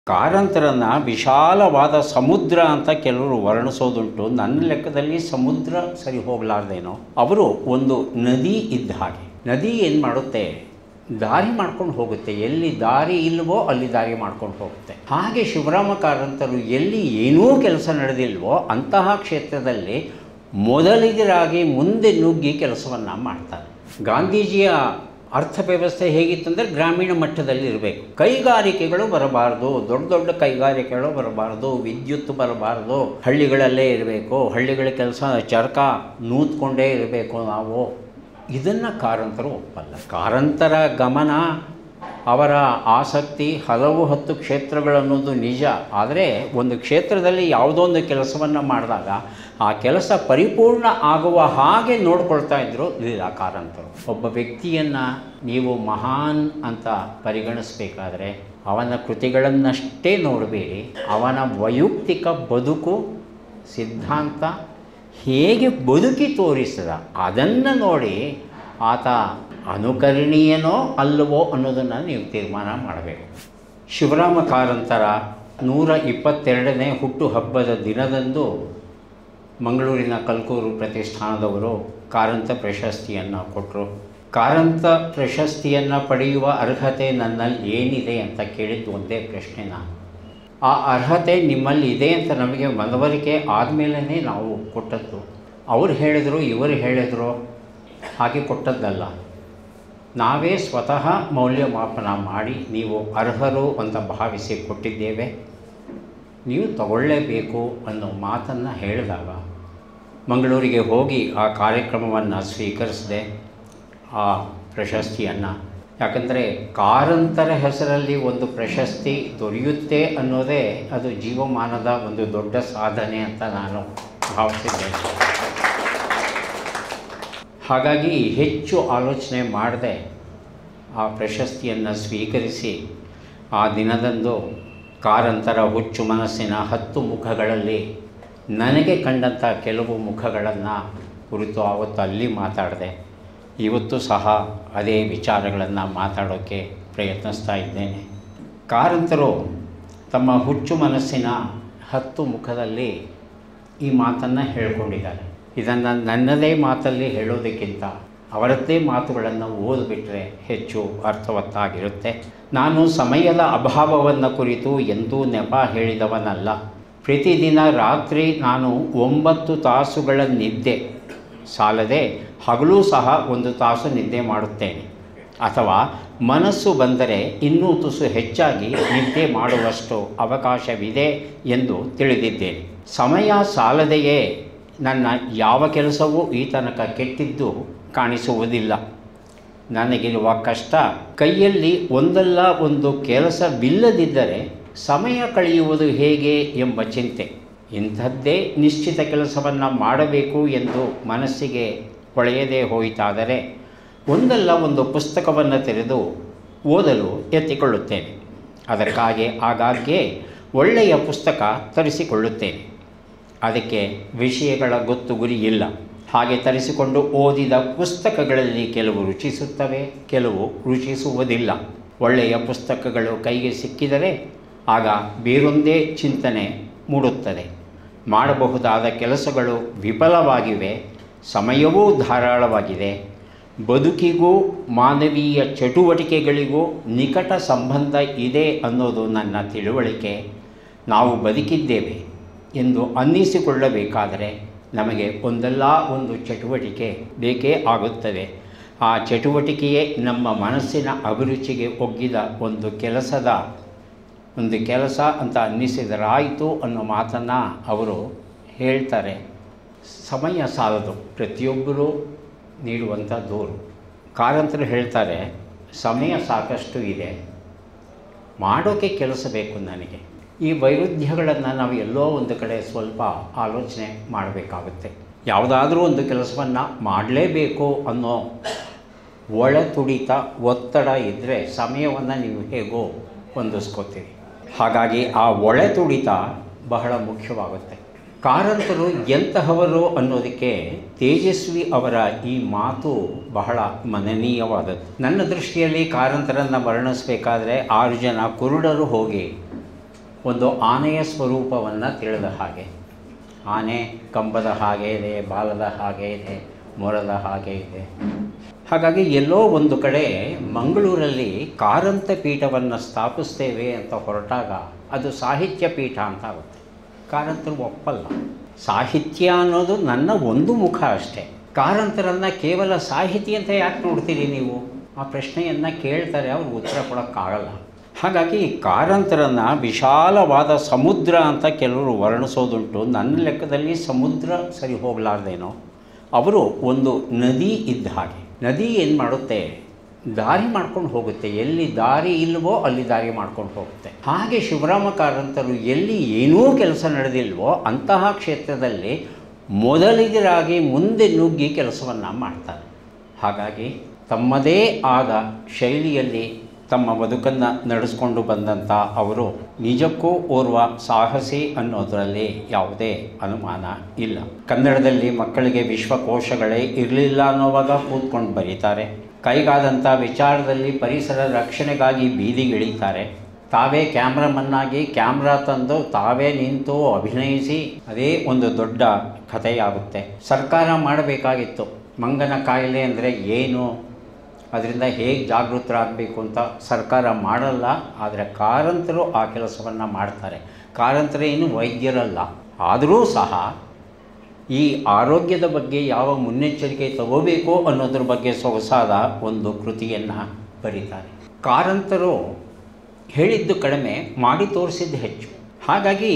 ಕಾರಂತರನ್ನ ವಿಶಾಲವಾದ ಸಮುದ್ರ ಅಂತ ಕೆಲವರು ವರ್ಣಿಸೋದುಂಟು ನನ್ನ ಲೆಕ್ಕದಲ್ಲಿ ಸಮುದ್ರ ಸರಿ ಹೋಗಲಾರ್ದೇನೋ ಅವರು ಒಂದು ನದಿ ಇದ್ದ ಹಾಗೆ ನದಿ ಏನು ಮಾಡುತ್ತೆ ದಾರಿ ಮಾಡ್ಕೊಂಡು ಹೋಗುತ್ತೆ ಎಲ್ಲಿ ದಾರಿ ಇಲ್ವೋ ಅಲ್ಲಿ ದಾರಿ ಮಾಡ್ಕೊಂಡು ಹೋಗುತ್ತೆ ಹಾಗೆ ಶಿವರಾಮ ಕಾರಂತರು ಎಲ್ಲಿ ಏನೂ ಕೆಲಸ ನಡೆದಿಲ್ವೋ ಅಂತಹ ಕ್ಷೇತ್ರದಲ್ಲಿ ಮೊದಲಿಗರಾಗಿ ಮುಂದೆ ನುಗ್ಗಿ ಕೆಲಸವನ್ನು ಮಾಡ್ತಾರೆ ಗಾಂಧೀಜಿಯ ಅರ್ಥವ್ಯವಸ್ಥೆ ಹೇಗಿತ್ತಂದರೆ ಗ್ರಾಮೀಣ ಮಟ್ಟದಲ್ಲಿ ಇರಬೇಕು ಕೈಗಾರಿಕೆಗಳು ಬರಬಾರ್ದು ದೊಡ್ಡ ದೊಡ್ಡ ಕೈಗಾರಿಕೆಗಳು ಬರಬಾರ್ದು ವಿದ್ಯುತ್ ಬರಬಾರ್ದು ಹಳ್ಳಿಗಳಲ್ಲೇ ಇರಬೇಕು ಹಳ್ಳಿಗಳ ಕೆಲಸ ಚರಕ ನೂತ್ಕೊಂಡೇ ಇರಬೇಕು ನಾವು ಇದನ್ನು ಕಾರಂತರು ಒಪ್ಪಲ್ಲ ಕಾರಂತರ ಗಮನ ಅವರ ಆಸಕ್ತಿ ಹಲವು ಹತ್ತು ಕ್ಷೇತ್ರಗಳನ್ನೋದು ನಿಜ ಆದರೆ ಒಂದು ಕ್ಷೇತ್ರದಲ್ಲಿ ಯಾವುದೋ ಒಂದು ಕೆಲಸವನ್ನು ಮಾಡಿದಾಗ ಆ ಕೆಲಸ ಪರಿಪೂರ್ಣ ಆಗುವ ಹಾಗೆ ನೋಡ್ಕೊಳ್ತಾ ಇದ್ದರು ಲೀಲಾ ಕಾರಂತರು ಒಬ್ಬ ವ್ಯಕ್ತಿಯನ್ನು ನೀವು ಮಹಾನ್ ಅಂತ ಪರಿಗಣಿಸಬೇಕಾದ್ರೆ ಅವನ ಕೃತಿಗಳನ್ನಷ್ಟೇ ನೋಡಬೇಡಿ ಅವನ ವೈಯಕ್ತಿಕ ಬದುಕು ಸಿದ್ಧಾಂತ ಹೇಗೆ ಬದುಕಿ ತೋರಿಸಿದ ಅದನ್ನು ನೋಡಿ ಆತ ಅನುಕರಣೀಯನೋ ಅಲ್ಲವೋ ಅನ್ನೋದನ್ನು ನೀವು ತೀರ್ಮಾನ ಮಾಡಬೇಕು ಶಿವರಾಮ ಕಾರಂತರ ನೂರ ಇಪ್ಪತ್ತೆರಡನೇ ಹುಟ್ಟುಹಬ್ಬದ ದಿನದಂದು ಮಂಗಳೂರಿನ ಕಲ್ಕೂರು ಪ್ರತಿಷ್ಠಾನದವರು ಕಾರಂತ ಪ್ರಶಸ್ತಿಯನ್ನು ಕೊಟ್ಟರು ಕಾರಂತ ಪ್ರಶಸ್ತಿಯನ್ನು ಪಡೆಯುವ ಅರ್ಹತೆ ನನ್ನಲ್ಲಿ ಏನಿದೆ ಅಂತ ಕೇಳಿದ್ದು ಒಂದೇ ಪ್ರಶ್ನೆ ನಾನು ಆ ಅರ್ಹತೆ ನಿಮ್ಮಲ್ಲಿ ಇದೆ ಅಂತ ನಮಗೆ ಮನವರಿಕೆ ಆದಮೇಲೆ ನಾವು ಕೊಟ್ಟದ್ದು ಅವ್ರು ಹೇಳಿದರು ಇವರು ಹೇಳಿದರು ಹಾಗೆ ಕೊಟ್ಟದ್ದಲ್ಲ ನಾವೇ ಸ್ವತಃ ಮೌಲ್ಯಮಾಪನ ಮಾಡಿ ನೀವು ಅರ್ಹರು ಅಂತ ಭಾವಿಸಿ ಕೊಟ್ಟಿದ್ದೇವೆ ನೀವು ತಗೊಳ್ಳೇಬೇಕು ಅನ್ನೋ ಮಾತನ್ನು ಹೇಳಿದಾಗ ಮಂಗಳೂರಿಗೆ ಹೋಗಿ ಆ ಕಾರ್ಯಕ್ರಮವನ್ನು ಸ್ವೀಕರಿಸಿದೆ ಆ ಪ್ರಶಸ್ತಿಯನ್ನು ಯಾಕಂದರೆ ಕಾರಂತರ ಹೆಸರಲ್ಲಿ ಒಂದು ಪ್ರಶಸ್ತಿ ದೊರೆಯುತ್ತೆ ಅನ್ನೋದೇ ಅದು ಜೀವಮಾನದ ಒಂದು ದೊಡ್ಡ ಸಾಧನೆ ಅಂತ ನಾನು ಭಾವಿಸಿದ್ದೇನೆ ಹಾಗಾಗಿ ಹೆಚ್ಚು ಆಲೋಚನೆ ಮಾಡದೆ ಆ ಪ್ರಶಸ್ತಿಯನ್ನು ಸ್ವೀಕರಿಸಿ ಆ ದಿನದಂದು ಕಾರಂತರ ಹುಚ್ಚು ಮನಸ್ಸಿನ ಹತ್ತು ಮುಖಗಳಲ್ಲಿ ನನಗೆ ಕಂಡಂಥ ಕೆಲವು ಮುಖಗಳನ್ನು ಕುರಿತು ಆವತ್ತು ಅಲ್ಲಿ ಮಾತಾಡಿದೆ ಇವತ್ತು ಸಹ ಅದೇ ವಿಚಾರಗಳನ್ನು ಮಾತಾಡೋಕ್ಕೆ ಪ್ರಯತ್ನಿಸ್ತಾ ಇದ್ದೇನೆ ಕಾರಂತರು ತಮ್ಮ ಹುಚ್ಚು ಮನಸ್ಸಿನ ಹತ್ತು ಮುಖದಲ್ಲಿ ಈ ಮಾತನ್ನು ಹೇಳ್ಕೊಂಡಿದ್ದಾರೆ ಇದನ್ನು ನನ್ನದೇ ಮಾತಲ್ಲಿ ಹೇಳೋದಕ್ಕಿಂತ ಅವರದ್ದೇ ಮಾತುಗಳನ್ನು ಓದಿಬಿಟ್ರೆ ಹೆಚ್ಚು ಅರ್ಥವತ್ತಾಗಿರುತ್ತೆ ನಾನು ಸಮಯದ ಅಭಾವವನ್ನು ಕುರಿತು ಎಂದೂ ನೆಪ ಹೇಳಿದವನಲ್ಲ ಪ್ರತಿದಿನ ರಾತ್ರಿ ನಾನು ಒಂಬತ್ತು ತಾಸುಗಳ ನಿದ್ದೆ ಸಾಲದೆ ಹಗಲೂ ಸಹ ಒಂದು ತಾಸು ನಿದ್ದೆ ಮಾಡುತ್ತೇನೆ ಅಥವಾ ಮನಸ್ಸು ಬಂದರೆ ಇನ್ನೂ ತುಸು ಹೆಚ್ಚಾಗಿ ನಿದ್ದೆ ಮಾಡುವಷ್ಟು ಅವಕಾಶವಿದೆ ಎಂದು ತಿಳಿದಿದ್ದೇನೆ ಸಮಯ ಸಾಲದೆಯೇ ನನ್ನ ಯಾವ ಕೆಲಸವೂ ಈ ತನಕ ಕೆಟ್ಟಿದ್ದು ಕಾಣಿಸುವುದಿಲ್ಲ ನನಗಿರುವ ಕಷ್ಟ ಕೈಯಲ್ಲಿ ಒಂದಲ್ಲ ಒಂದು ಕೆಲಸವಿಲ್ಲದಿದ್ದರೆ ಸಮಯ ಕಳೆಯುವುದು ಹೇಗೆ ಎಂಬ ಚಿಂತೆ ಇಂಥದ್ದೇ ನಿಶ್ಚಿತ ಕೆಲಸವನ್ನು ಮಾಡಬೇಕು ಎಂದು ಮನಸ್ಸಿಗೆ ಹೊಳೆಯದೇ ಹೋಯಿತಾದರೆ ಒಂದಲ್ಲ ಒಂದು ಪುಸ್ತಕವನ್ನು ತೆರೆದು ಓದಲು ಎತ್ತಿಕೊಳ್ಳುತ್ತೇನೆ ಅದಕ್ಕಾಗಿ ಆಗಾಗ್ಗೆ ಒಳ್ಳೆಯ ಪುಸ್ತಕ ತರಿಸಿಕೊಳ್ಳುತ್ತೇನೆ ಅದಕ್ಕೆ ವಿಷಯಗಳ ಗೊತ್ತು ಗುರಿ ಇಲ್ಲ ಹಾಗೆ ತರಿಸಿಕೊಂಡು ಓದಿದ ಪುಸ್ತಕಗಳಲ್ಲಿ ಕೆಲವು ರುಚಿಸುತ್ತವೆ ಕೆಲವು ರುಚಿಸುವುದಿಲ್ಲ ಒಳ್ಳೆಯ ಪುಸ್ತಕಗಳು ಕೈಗೆ ಸಿಕ್ಕಿದರೆ ಆಗ ಬೇರೊಂದೇ ಚಿಂತನೆ ಮೂಡುತ್ತದೆ ಮಾಡಬಹುದಾದ ಕೆಲಸಗಳು ವಿಫಲವಾಗಿವೆ ಸಮಯವೂ ಧಾರಾಳವಾಗಿದೆ ಬದುಕಿಗೂ ಮಾನವೀಯ ಚಟುವಟಿಕೆಗಳಿಗೂ ನಿಕಟ ಸಂಬಂಧ ಇದೆ ಅನ್ನೋದು ನನ್ನ ತಿಳುವಳಿಕೆ ನಾವು ಬದುಕಿದ್ದೇವೆ ಎಂದು ಅನ್ನಿಸಿಕೊಳ್ಳಬೇಕಾದರೆ ನಮಗೆ ಒಂದಲ್ಲ ಒಂದು ಚಟುವಟಿಕೆ ಬೇಕೇ ಆಗುತ್ತದೆ ಆ ಚಟುವಟಿಕೆಯೇ ನಮ್ಮ ಮನಸ್ಸಿನ ಅಭಿರುಚಿಗೆ ಒಗ್ಗಿದ ಒಂದು ಕೆಲಸದ ಒಂದು ಕೆಲಸ ಅಂತ ಅನ್ನಿಸಿದರಾಯಿತು ಅನ್ನೋ ಮಾತನ್ನು ಅವರು ಹೇಳ್ತಾರೆ ಸಮಯ ಸಾಲದು ಪ್ರತಿಯೊಬ್ಬರೂ ನೀಡುವಂಥ ದೂರು ಕಾರಂತರು ಹೇಳ್ತಾರೆ ಸಮಯ ಸಾಕಷ್ಟು ಇದೆ ಮಾಡೋಕ್ಕೆ ಕೆಲಸ ಬೇಕು ನನಗೆ ಈ ವೈರುಧ್ಯಗಳನ್ನು ನಾವು ಎಲ್ಲೋ ಒಂದು ಕಡೆ ಸ್ವಲ್ಪ ಆಲೋಚನೆ ಮಾಡಬೇಕಾಗುತ್ತೆ ಯಾವುದಾದ್ರೂ ಒಂದು ಕೆಲಸವನ್ನು ಮಾಡಲೇಬೇಕು ಅನ್ನೋ ಒಳ ತುಡಿತ ಒತ್ತಡ ಇದ್ದರೆ ಸಮಯವನ್ನು ನೀವು ಹೇಗೋ ಹೊಂದಿಸ್ಕೋತೀರಿ ಹಾಗಾಗಿ ಆ ಒಳೆ ತುಡಿತ ಬಹಳ ಮುಖ್ಯವಾಗುತ್ತೆ ಕಾರಂತರು ಎಂತಹವರು ಅನ್ನೋದಕ್ಕೆ ತೇಜಸ್ವಿ ಅವರ ಈ ಮಾತು ಬಹಳ ಮನನೀಯವಾದದ್ದು ನನ್ನ ದೃಷ್ಟಿಯಲ್ಲಿ ಕಾರಂತರನ್ನು ವರ್ಣಿಸಬೇಕಾದ್ರೆ ಆರು ಜನ ಕುರುಡರು ಹೋಗಿ ಒಂದು ಆನೆಯ ಸ್ವರೂಪವನ್ನು ತಿಳಿದ ಹಾಗೆ ಆನೆ ಕಂಬದ ಹಾಗೆ ಇದೆ ಬಾಲದ ಹಾಗೆ ಇದೆ ಮೊರದ ಹಾಗೆ ಇದೆ ಹಾಗಾಗಿ ಎಲ್ಲೋ ಒಂದು ಕಡೆ ಮಂಗಳೂರಲ್ಲಿ ಕಾರಂತ ಪೀಠವನ್ನು ಸ್ಥಾಪಿಸ್ತೇವೆ ಅಂತ ಹೊರಟಾಗ ಅದು ಸಾಹಿತ್ಯ ಪೀಠ ಅಂತ ಆಗುತ್ತೆ ಕಾರಂತರು ಒಪ್ಪಲ್ಲ ಸಾಹಿತ್ಯ ಅನ್ನೋದು ನನ್ನ ಒಂದು ಮುಖ ಅಷ್ಟೇ ಕಾರಂತರನ್ನು ಕೇವಲ ಸಾಹಿತಿ ಅಂತ ಯಾಕೆ ನೋಡ್ತೀರಿ ನೀವು ಆ ಪ್ರಶ್ನೆಯನ್ನು ಕೇಳ್ತಾರೆ ಅವ್ರು ಉತ್ತರ ಕೊಡೋಕ್ಕಾಗಲ್ಲ ಹಾಗಾಗಿ ಕಾರಂತರನ್ನು ವಿಶಾಲವಾದ ಸಮುದ್ರ ಅಂತ ಕೆಲವರು ವರ್ಣಿಸೋದುಂಟು ನನ್ನ ಲೆಕ್ಕದಲ್ಲಿ ಸಮುದ್ರ ಸರಿ ಹೋಗಲಾರ್ದೇನೋ ಅವರು ಒಂದು ನದಿ ಇದ್ದ ಹಾಗೆ ನದಿ ಏನು ಮಾಡುತ್ತೆ ದಾರಿ ಮಾಡ್ಕೊಂಡು ಹೋಗುತ್ತೆ ಎಲ್ಲಿ ದಾರಿ ಇಲ್ವೋ ಅಲ್ಲಿ ದಾರಿ ಮಾಡ್ಕೊಂಡು ಹೋಗುತ್ತೆ ಹಾಗೆ ಶಿವರಾಮ ಕಾರಂತರು ಎಲ್ಲಿ ಏನೂ ಕೆಲಸ ನಡೆದಿಲ್ವೋ ಅಂತಹ ಕ್ಷೇತ್ರದಲ್ಲಿ ಮೊದಲಿಗರಾಗಿ ಮುಂದೆ ನುಗ್ಗಿ ಕೆಲಸವನ್ನು ಮಾಡ್ತಾರೆ ಹಾಗಾಗಿ ತಮ್ಮದೇ ಆದ ಶೈಲಿಯಲ್ಲಿ ತಮ್ಮ ಬದುಕನ್ನು ನಡೆಸ್ಕೊಂಡು ಬಂದಂಥ ಅವರು ನಿಜಕ್ಕೂ ಓರ್ವ ಸಾಹಸಿ ಅನ್ನೋದರಲ್ಲಿ ಯಾವುದೇ ಅನುಮಾನ ಇಲ್ಲ ಕನ್ನಡದಲ್ಲಿ ಮಕ್ಕಳಿಗೆ ವಿಶ್ವಕೋಶಗಳೇ ಇರಲಿಲ್ಲ ಅನ್ನೋವಾಗ ಕೂತ್ಕೊಂಡು ಬರೀತಾರೆ ಕೈಗಾದಂಥ ವಿಚಾರದಲ್ಲಿ ಪರಿಸರ ರಕ್ಷಣೆಗಾಗಿ ಬೀದಿಗಿಳಿತಾರೆ ತಾವೇ ಕ್ಯಾಮ್ರಾಮನ್ನಾಗಿ ಕ್ಯಾಮ್ರಾ ತಂದು ತಾವೇ ನಿಂತು ಅಭಿನಯಿಸಿ ಅದೇ ಒಂದು ದೊಡ್ಡ ಕಥೆಯಾಗುತ್ತೆ ಸರ್ಕಾರ ಮಾಡಬೇಕಾಗಿತ್ತು ಮಂಗನ ಕಾಯಿಲೆ ಅಂದರೆ ಏನು ಅದರಿಂದ ಹೇಗೆ ಜಾಗೃತರಾಗಬೇಕು ಅಂತ ಸರ್ಕಾರ ಮಾಡಲ್ಲ ಆದರೆ ಕಾರಂತರು ಆ ಕೆಲಸವನ್ನು ಮಾಡ್ತಾರೆ ಕಾರಂತರೇನು ವೈದ್ಯರಲ್ಲ ಆದರೂ ಸಹ ಈ ಆರೋಗ್ಯದ ಬಗ್ಗೆ ಯಾವ ಮುನ್ನೆಚ್ಚರಿಕೆ ತಗೋಬೇಕು ಅನ್ನೋದ್ರ ಬಗ್ಗೆ ಸೊಗಸಾದ ಒಂದು ಕೃತಿಯನ್ನು ಬರೀತಾರೆ ಕಾರಂತರು ಹೇಳಿದ್ದು ಕಡಿಮೆ ಮಾಡಿ ತೋರಿಸಿದ್ದು ಹೆಚ್ಚು ಹಾಗಾಗಿ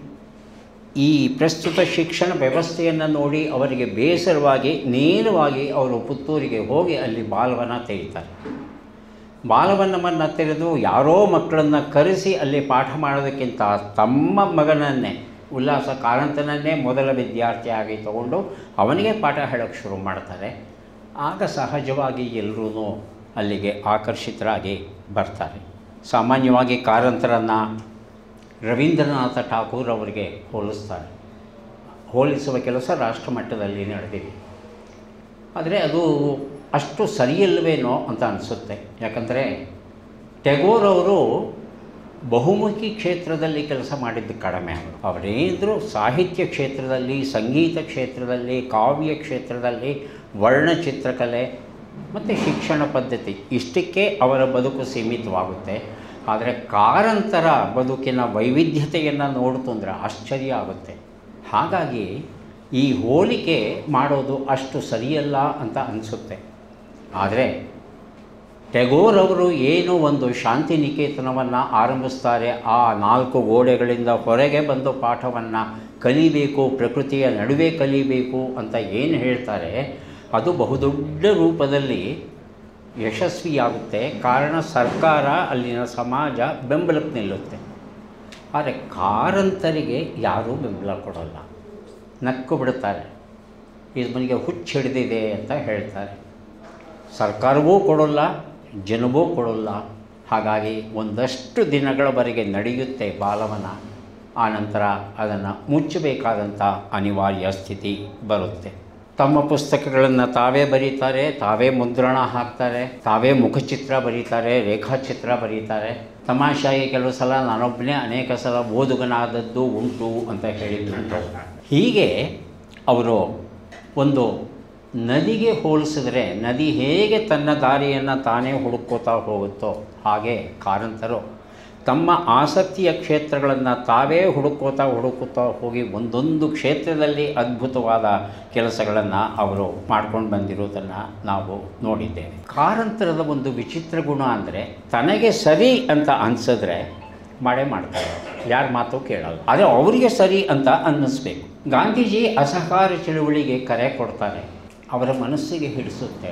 ಈ ಪ್ರಸ್ತುತ ಶಿಕ್ಷಣ ವ್ಯವಸ್ಥೆಯನ್ನು ನೋಡಿ ಅವರಿಗೆ ಬೇಸರವಾಗಿ ನೇರವಾಗಿ ಅವರು ಪುತ್ತೂರಿಗೆ ಹೋಗಿ ಅಲ್ಲಿ ಬಾಲವನ ತೆರೀತಾರೆ ಬಾಲವನವನ್ನು ತೆರೆದು ಯಾರೋ ಮಕ್ಕಳನ್ನು ಕರೆಸಿ ಅಲ್ಲಿ ಪಾಠ ಮಾಡೋದಕ್ಕಿಂತ ತಮ್ಮ ಮಗನನ್ನೇ ಉಲ್ಲಾಸ ಕಾರಂತನನ್ನೇ ಮೊದಲ ವಿದ್ಯಾರ್ಥಿಯಾಗಿ ತಗೊಂಡು ಅವನಿಗೆ ಪಾಠ ಹೇಳೋಕ್ಕೆ ಶುರು ಮಾಡ್ತಾರೆ ಆಗ ಸಹಜವಾಗಿ ಎಲ್ಲರೂ ಅಲ್ಲಿಗೆ ಆಕರ್ಷಿತರಾಗಿ ಬರ್ತಾರೆ ಸಾಮಾನ್ಯವಾಗಿ ಕಾರಂತರನ್ನು ರವೀಂದ್ರನಾಥ ಠಾಕೂರ್ ಅವರಿಗೆ ಹೋಲಿಸ್ತಾರೆ ಹೋಲಿಸುವ ಕೆಲಸ ರಾಷ್ಟ್ರಮಟ್ಟದಲ್ಲಿ ನಡೆದಿದೆ ಆದರೆ ಅದು ಅಷ್ಟು ಸರಿಯಲ್ವೇನೋ ಅಂತ ಅನಿಸುತ್ತೆ ಯಾಕಂದರೆ ಟೆಗೋರ್ ಅವರು ಬಹುಮುಖಿ ಕ್ಷೇತ್ರದಲ್ಲಿ ಕೆಲಸ ಮಾಡಿದ್ದು ಕಡಿಮೆ ಅವರು ಅವರೇನಿದ್ರು ಸಾಹಿತ್ಯ ಕ್ಷೇತ್ರದಲ್ಲಿ ಸಂಗೀತ ಕ್ಷೇತ್ರದಲ್ಲಿ ಕಾವ್ಯ ಕ್ಷೇತ್ರದಲ್ಲಿ ವರ್ಣಚಿತ್ರಕಲೆ ಮತ್ತು ಶಿಕ್ಷಣ ಪದ್ಧತಿ ಇಷ್ಟಕ್ಕೆ ಅವರ ಬದುಕು ಸೀಮಿತವಾಗುತ್ತೆ ಆದರೆ ಕಾರಂತರ ಬದುಕಿನ ವೈವಿಧ್ಯತೆಯನ್ನು ನೋಡ್ತು ಅಂದರೆ ಆಶ್ಚರ್ಯ ಆಗುತ್ತೆ ಹಾಗಾಗಿ ಈ ಹೋಲಿಕೆ ಮಾಡೋದು ಅಷ್ಟು ಸರಿಯಲ್ಲ ಅಂತ ಅನಿಸುತ್ತೆ ಆದರೆ ಟೆಗೋರ್ ಅವರು ಏನು ಒಂದು ಶಾಂತಿ ನಿಕೇತನವನ್ನು ಆರಂಭಿಸ್ತಾರೆ ಆ ನಾಲ್ಕು ಗೋಡೆಗಳಿಂದ ಹೊರಗೆ ಬಂದು ಪಾಠವನ್ನು ಕಲಿಬೇಕು ಪ್ರಕೃತಿಯ ನಡುವೆ ಕಲಿಬೇಕು ಅಂತ ಏನು ಹೇಳ್ತಾರೆ ಅದು ಬಹುದೊಡ್ಡ ರೂಪದಲ್ಲಿ ಯಶಸ್ವಿಯಾಗುತ್ತೆ ಕಾರಣ ಸರ್ಕಾರ ಅಲ್ಲಿನ ಸಮಾಜ ಬೆಂಬಲಕ್ಕೆ ನಿಲ್ಲುತ್ತೆ ಆದರೆ ಕಾರಂತರಿಗೆ ಯಾರೂ ಬೆಂಬಲ ಕೊಡೋಲ್ಲ ನಕ್ಕು ಬಿಡುತ್ತಾರೆ ಇದು ಮನೆಗೆ ಹುಚ್ಚು ಹಿಡಿದಿದೆ ಅಂತ ಹೇಳ್ತಾರೆ ಸರ್ಕಾರವೂ ಕೊಡೋಲ್ಲ ಜನವೂ ಕೊಡೋಲ್ಲ ಹಾಗಾಗಿ ಒಂದಷ್ಟು ದಿನಗಳವರೆಗೆ ನಡೆಯುತ್ತೆ ಬಾಲವನ ಆನಂತರ ಅದನ್ನು ಮುಚ್ಚಬೇಕಾದಂಥ ಅನಿವಾರ್ಯ ಸ್ಥಿತಿ ಬರುತ್ತೆ ತಮ್ಮ ಪುಸ್ತಕಗಳನ್ನು ತಾವೇ ಬರೀತಾರೆ ತಾವೇ ಮುದ್ರಣ ಹಾಕ್ತಾರೆ ತಾವೇ ಮುಖಚಿತ್ರ ಬರೀತಾರೆ ರೇಖಾಚಿತ್ರ ಬರೀತಾರೆ ತಮಾಷೆಯಾಗಿ ಕೆಲವು ಸಲ ನಾನೊಬ್ಬನೇ ಅನೇಕ ಸಲ ಓದುಗನಾದದ್ದು ಉಂಟು ಅಂತ ಹೇಳಿದ್ದುಂಟು ಹೀಗೆ ಅವರು ಒಂದು ನದಿಗೆ ಹೋಲಿಸಿದ್ರೆ ನದಿ ಹೇಗೆ ತನ್ನ ದಾರಿಯನ್ನು ತಾನೇ ಹುಡುಕೋತಾ ಹೋಗುತ್ತೋ ಹಾಗೆ ಕಾರಂತರು ತಮ್ಮ ಆಸಕ್ತಿಯ ಕ್ಷೇತ್ರಗಳನ್ನು ತಾವೇ ಹುಡುಕೋತಾ ಹುಡುಕುತ್ತಾ ಹೋಗಿ ಒಂದೊಂದು ಕ್ಷೇತ್ರದಲ್ಲಿ ಅದ್ಭುತವಾದ ಕೆಲಸಗಳನ್ನು ಅವರು ಮಾಡ್ಕೊಂಡು ಬಂದಿರೋದನ್ನು ನಾವು ನೋಡಿದ್ದೇವೆ ಕಾರಂತರದ ಒಂದು ವಿಚಿತ್ರ ಗುಣ ಅಂದರೆ ತನಗೆ ಸರಿ ಅಂತ ಅನಿಸಿದ್ರೆ ಮಾಡೇ ಮಾಡ್ತಾರೆ ಯಾರ ಮಾತು ಕೇಳಲ್ಲ ಆದರೆ ಅವರಿಗೆ ಸರಿ ಅಂತ ಅನ್ನಿಸ್ಬೇಕು ಗಾಂಧೀಜಿ ಅಸಹಕಾರ ಚಳುವಳಿಗೆ ಕರೆ ಕೊಡ್ತಾರೆ ಅವರ ಮನಸ್ಸಿಗೆ ಹಿಡಿಸುತ್ತೆ